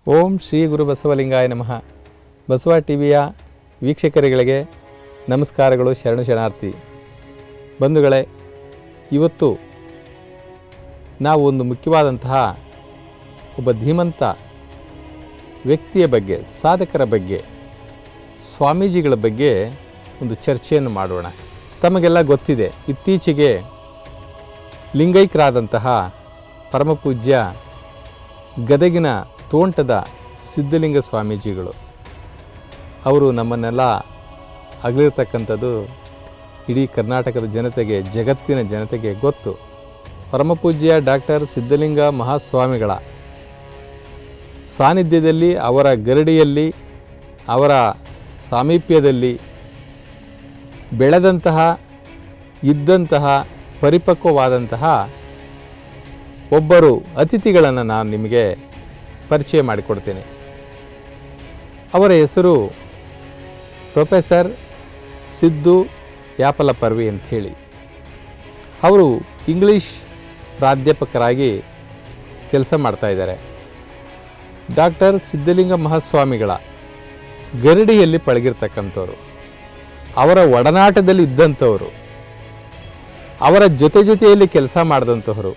ಓಂ ಶ್ರೀ ಗುರು ಬಸವಲಿಂಗಾಯ ನಮಃ ಬಸವ ಟಿವಿಯ ವೀಕ್ಷಕರುಗಳಿಗೆ ನಮಸ್ಕಾರಗಳು ಶರಣು ಶರಣಾರ್ಥಿ ಬಂಧುಗಳೇ ಇವತ್ತು ನಾವು ಒಂದು ಮುಖ್ಯವಾದಂತಹ ಒಬ್ಬ ಧೀಮಂತ ವ್ಯಕ್ತಿಯ ಬಗ್ಗೆ ಸಾಧಕರ ಬಗ್ಗೆ ಸ್ವಾಮೀಜಿಗಳ ಬಗ್ಗೆ ಒಂದು ಚರ್ಚೆಯನ್ನು ಮಾಡೋಣ ತಮಗೆಲ್ಲ ಗೊತ್ತಿದೆ ಇತ್ತೀಚೆಗೆ ಲಿಂಗೈಕ್ಯರಾದಂತಹ ಪರಮಪೂಜ್ಯ ಗದಗಿನ ತೋಂಟದ ಸಿದ್ಧಲಿಂಗ ಸ್ವಾಮೀಜಿಗಳು ಅವರು ನಮ್ಮನ್ನೆಲ್ಲ ಅಗಲಿರ್ತಕ್ಕಂಥದ್ದು ಇಡೀ ಕರ್ನಾಟಕದ ಜನತೆಗೆ ಜಗತ್ತಿನ ಜನತೆಗೆ ಗೊತ್ತು ಪರಮಪೂಜ್ಯ ಡಾಕ್ಟರ್ ಸಿದ್ಧಲಿಂಗ ಮಹಾಸ್ವಾಮಿಗಳ ಸಾನ್ನಿಧ್ಯದಲ್ಲಿ ಅವರ ಗರಡಿಯಲ್ಲಿ ಅವರ ಸಾಮೀಪ್ಯದಲ್ಲಿ ಬೆಳೆದಂತಹ ಇದ್ದಂತಹ ಪರಿಪಕ್ವವಾದಂತಹ ಒಬ್ಬರು ಅತಿಥಿಗಳನ್ನು ನಾನು ನಿಮಗೆ ಪರಿಚಯ ಮಾಡಿಕೊಡ್ತೇನೆ ಅವರ ಹೆಸರು ಪ್ರೊಫೆಸರ್ ಸಿದ್ದು ಯಾಪಲ ಪರ್ವಿ ಅಂತ ಹೇಳಿ ಅವರು ಇಂಗ್ಲೀಷ್ ಪ್ರಾಧ್ಯಾಪಕರಾಗಿ ಕೆಲಸ ಮಾಡ್ತಾ ಇದ್ದಾರೆ ಡಾಕ್ಟರ್ ಸಿದ್ಧಲಿಂಗ ಮಹಾಸ್ವಾಮಿಗಳ ಗರಡಿಯಲ್ಲಿ ಪಳಗಿರ್ತಕ್ಕಂಥವ್ರು ಅವರ ಒಡನಾಟದಲ್ಲಿ ಇದ್ದಂಥವರು ಅವರ ಜೊತೆ ಜೊತೆಯಲ್ಲಿ ಕೆಲಸ ಮಾಡಿದಂಥವರು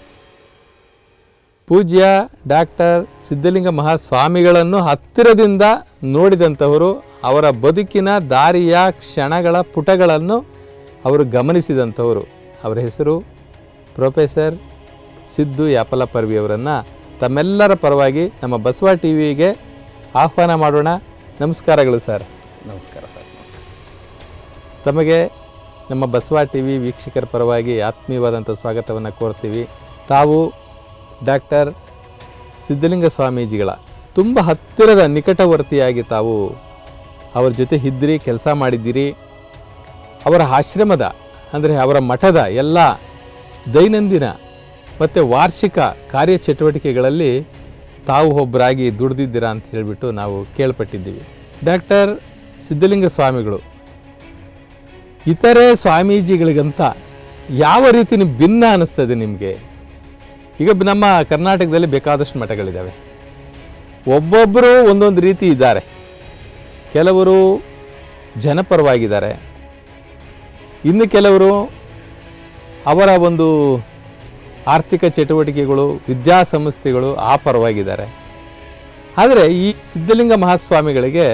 ಪೂಜ್ಯ ಡಾಕ್ಟರ್ ಸಿದ್ಧಲಿಂಗ ಮಹಾಸ್ವಾಮಿಗಳನ್ನು ಹತ್ತಿರದಿಂದ ನೋಡಿದಂಥವರು ಅವರ ಬದುಕಿನ ದಾರಿಯ ಕ್ಷಣಗಳ ಪುಟಗಳನ್ನು ಅವರು ಗಮನಿಸಿದಂಥವರು ಅವರ ಹೆಸರು ಪ್ರೊಫೆಸರ್ ಸಿದ್ದು ಯಾಪಲ ಪರ್ವಿಯವರನ್ನು ತಮ್ಮೆಲ್ಲರ ಪರವಾಗಿ ನಮ್ಮ ಬಸವ ಟಿ ವಿಗೆ ಆಹ್ವಾನ ಮಾಡೋಣ ನಮಸ್ಕಾರಗಳು ಸರ್ ನಮಸ್ಕಾರ ಸರ್ ನಮಸ್ಕಾರ ತಮಗೆ ನಮ್ಮ ಬಸವ ಟಿ ವಿ ವೀಕ್ಷಕರ ಪರವಾಗಿ ಆತ್ಮೀಯವಾದಂಥ ಸ್ವಾಗತವನ್ನು ಕೋರ್ತೀವಿ ತಾವು ಡಾಕ್ಟರ್ ಸಿದ್ಧಲಿಂಗ ಸ್ವಾಮೀಜಿಗಳ ತುಂಬ ಹತ್ತಿರದ ನಿಕಟವರ್ತಿಯಾಗಿ ತಾವು ಅವ್ರ ಜೊತೆ ಇದ್ದಿರಿ ಕೆಲಸ ಮಾಡಿದ್ದೀರಿ ಅವರ ಆಶ್ರಮದ ಅಂದರೆ ಅವರ ಮಠದ ಎಲ್ಲ ದೈನಂದಿನ ಮತ್ತು ವಾರ್ಷಿಕ ಕಾರ್ಯಚಟುವಟಿಕೆಗಳಲ್ಲಿ ತಾವು ಒಬ್ಬರಾಗಿ ದುಡಿದಿದ್ದೀರಾ ಅಂತ ಹೇಳಿಬಿಟ್ಟು ನಾವು ಕೇಳ್ಪಟ್ಟಿದ್ದೀವಿ ಡಾಕ್ಟರ್ ಸಿದ್ಧಲಿಂಗ ಸ್ವಾಮಿಗಳು ಇತರೆ ಸ್ವಾಮೀಜಿಗಳಿಗಂತ ಯಾವ ರೀತಿ ನಿಮ್ ಭಿನ್ನ ಅನ್ನಿಸ್ತದೆ ನಿಮಗೆ ಈಗ ಬ- ನಮ್ಮ ಕರ್ನಾಟಕದಲ್ಲಿ ಬೇಕಾದಷ್ಟು ಮಠಗಳಿದ್ದಾವೆ ಒಬ್ಬೊಬ್ಬರು ಒಂದೊಂದು ರೀತಿ ಇದ್ದಾರೆ ಕೆಲವರು ಜನಪರವಾಗಿದ್ದಾರೆ ಇನ್ನು ಕೆಲವರು ಅವರ ಒಂದು ಆರ್ಥಿಕ ಚಟುವಟಿಕೆಗಳು ವಿದ್ಯಾಸಂಸ್ಥೆಗಳು ಆ ಪರವಾಗಿದ್ದಾರೆ ಆದರೆ ಈ ಸಿದ್ಧಲಿಂಗ ಮಹಾಸ್ವಾಮಿಗಳಿಗೆ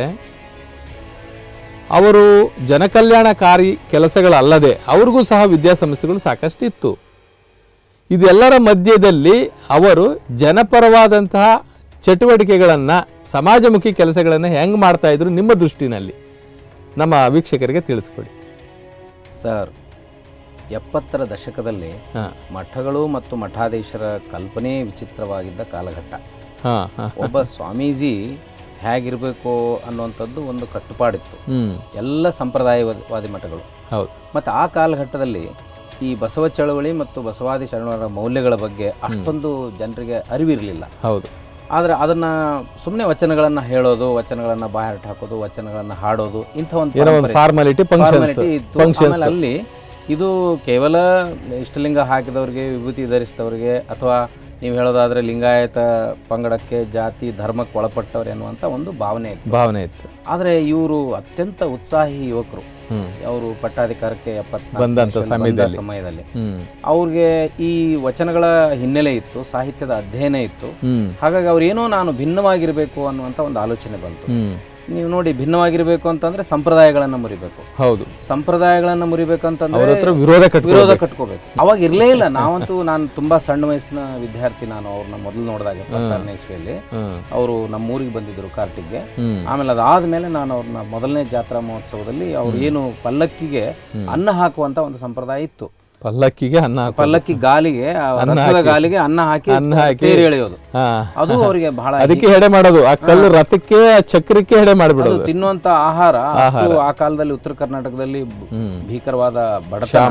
ಅವರು ಜನಕಲ್ಯಾಣಕಾರಿ ಕೆಲಸಗಳಲ್ಲದೆ ಅವ್ರಿಗೂ ಸಹ ವಿದ್ಯಾಸಂಸ್ಥೆಗಳು ಸಾಕಷ್ಟು ಇತ್ತು ಇದೆಲ್ಲರ ಮಧ್ಯದಲ್ಲಿ ಅವರು ಜನಪರವಾದಂತಹ ಚಟುವಟಿಕೆಗಳನ್ನು ಸಮಾಜಮುಖಿ ಕೆಲಸಗಳನ್ನು ಹೆಂಗೆ ಮಾಡ್ತಾ ಇದ್ರು ನಿಮ್ಮ ದೃಷ್ಟಿನಲ್ಲಿ ನಮ್ಮ ವೀಕ್ಷಕರಿಗೆ ತಿಳಿಸ್ಕೊಡಿ ಸರ್ ಎಪ್ಪತ್ತರ ದಶಕದಲ್ಲಿ ಹಾಂ ಮಠಗಳು ಮತ್ತು ಮಠಾಧೀಶರ ಕಲ್ಪನೆ ವಿಚಿತ್ರವಾಗಿದ್ದ ಕಾಲಘಟ್ಟ ಹಾಂ ಹಾಂ ಒಬ್ಬ ಸ್ವಾಮೀಜಿ ಹೇಗಿರಬೇಕು ಅನ್ನುವಂಥದ್ದು ಒಂದು ಕಟ್ಟುಪಾಡಿತ್ತು ಹ್ಞೂ ಎಲ್ಲ ಸಂಪ್ರದಾಯವಾದಿ ಮಠಗಳು ಹೌದು ಮತ್ತು ಆ ಕಾಲಘಟ್ಟದಲ್ಲಿ ಈ ಬಸವ ಚಳವಳಿ ಮತ್ತು ಬಸವಾದಿ ಶರಣರ ಮೌಲ್ಯಗಳ ಬಗ್ಗೆ ಅಷ್ಟೊಂದು ಜನರಿಗೆ ಅರಿವಿರಲಿಲ್ಲ ಹೌದು ಆದರೆ ಅದನ್ನು ಸುಮ್ಮನೆ ವಚನಗಳನ್ನು ಹೇಳೋದು ವಚನಗಳನ್ನು ಬಾಯಾಟ ಹಾಕೋದು ವಚನಗಳನ್ನು ಹಾಡೋದು ಇಂಥ ಒಂದು ಏನೋ ಒಂದು ಪರಂಪರೆ ಫಾರ್ಮಾಲಿಟಿ ಫಂಕ್ಷನ್ಸ್ ಫಾರ್ಮಾಲಿಟಿ ಇತ್ತು ಆಮೇಲೆ ಅಲ್ಲಿ ಇದು ಕೇವಲ ಇಷ್ಟಲಿಂಗ ಹಾಕಿದವರಿಗೆ ವಿಭೂತಿ ಧರಿಸಿದವರಿಗೆ ಅಥವಾ ನೀವು ಹೇಳೋದಾದ್ರೆ ಲಿಂಗಾಯತ ಪಂಗಡಕ್ಕೆ ಜಾತಿ ಧರ್ಮಕ್ಕೆ ಒಳಪಟ್ಟವ್ರು ಎನ್ನುವಂಥ ಒಂದು ಭಾವನೆ ಇತ್ತು ಭಾವನೆ ಇತ್ತು ಆದರೆ ಇವರು ಅತ್ಯಂತ ಉತ್ಸಾಹಿ ಯುವಕರು ಹ್ಮ್ ಅವರು ಪಟ್ಟಾಧಿಕಾರಕ್ಕೆ ಎಪ್ಪತ್ನಾಲ್ಕು ಬಂದಂಥ ವರ್ಷದಲ್ಲಿ ಬಂದ ಸಮಯದಲ್ಲಿ. ಸಮಯದಲ್ಲಿ ಹ್ಮ್ ಅವ್ರಿಗೆ ಈ ವಚನಗಳ ಹಿನ್ನೆಲೆ ಇತ್ತು ಸಾಹಿತ್ಯದ ಅಧ್ಯಯನ ಇತ್ತು ಹ್ಮ್ ಹಾಗಾಗಿ ಅವ್ರೇನೋ ನಾನು ಭಿನ್ನವಾಗಿರಬೇಕು ಅನ್ನುವಂಥ ಒಂದು ಆಲೋಚನೆ ಬಂತು ಹ್ಮ್ ನೀವು ನೋಡಿ ಭಿನ್ನವಾಗಿರಬೇಕು ಅಂತಂದ್ರೆ ಸಂಪ್ರದಾಯಗಳನ್ನು ಮುರಿಬೇಕು ಹೌದು ಸಂಪ್ರದಾಯಗಳನ್ನ ಮುರಿಬೇಕಂತಂದ್ರೆ ಅವ್ರ ಹತ್ರ ವಿರೋಧ ಕಟ್ಕೊ ವಿರೋಧ ಕಟ್ಕೋಬೇಕು ಅವಾಗ ಇರ್ಲೇ ಇಲ್ಲ ನಾವಂತೂ ನಾನು ತುಂಬಾ ಸಣ್ಣ ವಯಸ್ಸಿನ ವಿದ್ಯಾರ್ಥಿ ನಾನು ಅವ್ರನ್ನ ಮೊದಲು ನೋಡಿದಾಗ ಎಪ್ಪತ್ತಾರನೇ ಇಸ್ವಿಯಲ್ಲಿ ಹ್ಮ್ ಅವರು ನಮ್ಮ ಊರಿಗೆ ಬಂದಿದ್ರು ಕಾರ್ಟಿಗೆ ಹ್ಮ್ ಆಮೇಲೆ ಅದಾದ್ಮೇಲೆ ನಾನು ಅವ್ರನ್ನ ಮೊದಲನೇ ಜಾತ್ರಾ ಮಹೋತ್ಸವದಲ್ಲಿ ಅವ್ರು ಏನು ಪಲ್ಲಕ್ಕಿಗೆ ಅನ್ನ ಹಾಕುವಂತ ಒಂದು ಸಂಪ್ರದಾಯ ಇತ್ತು ಪಲ್ಲಕ್ಕಿಗೆ ಅನ್ನ ಹಾಕೋ ಪಲ್ಲಕ್ಕಿ ಗಾಲಿಗೆ ಆ ರಥದ ಗಾಲಿಗೆ ಅನ್ನ ಹಾಕಿ ಅನ್ನ ಹಾಕಿ ತೇರು ಎಳೆಯೋದು ಹಾ ಅದು ಅವರಿಗೆ ಬಹಳ ಅದಕ್ಕೆ ಹೆಡೆ ಮಾಡೋದು ಆ ಕಲ್ಲು ರಥಕ್ಕೆ ಆ ಚಕ್ರಕ್ಕೆ ಹೆಡೆ ಅದು ಮಾಡಿಬಿಡೋದು ತಿನ್ನುವಂತ ಆಹಾರ ಅಷ್ಟು ಆ ಕಾಲದಲ್ಲಿ ಉತ್ತರ ಕರ್ನಾಟಕದಲ್ಲಿ ಬ- ಹ್ಮ್ ಭೀಕರವಾದ ಬಡತನ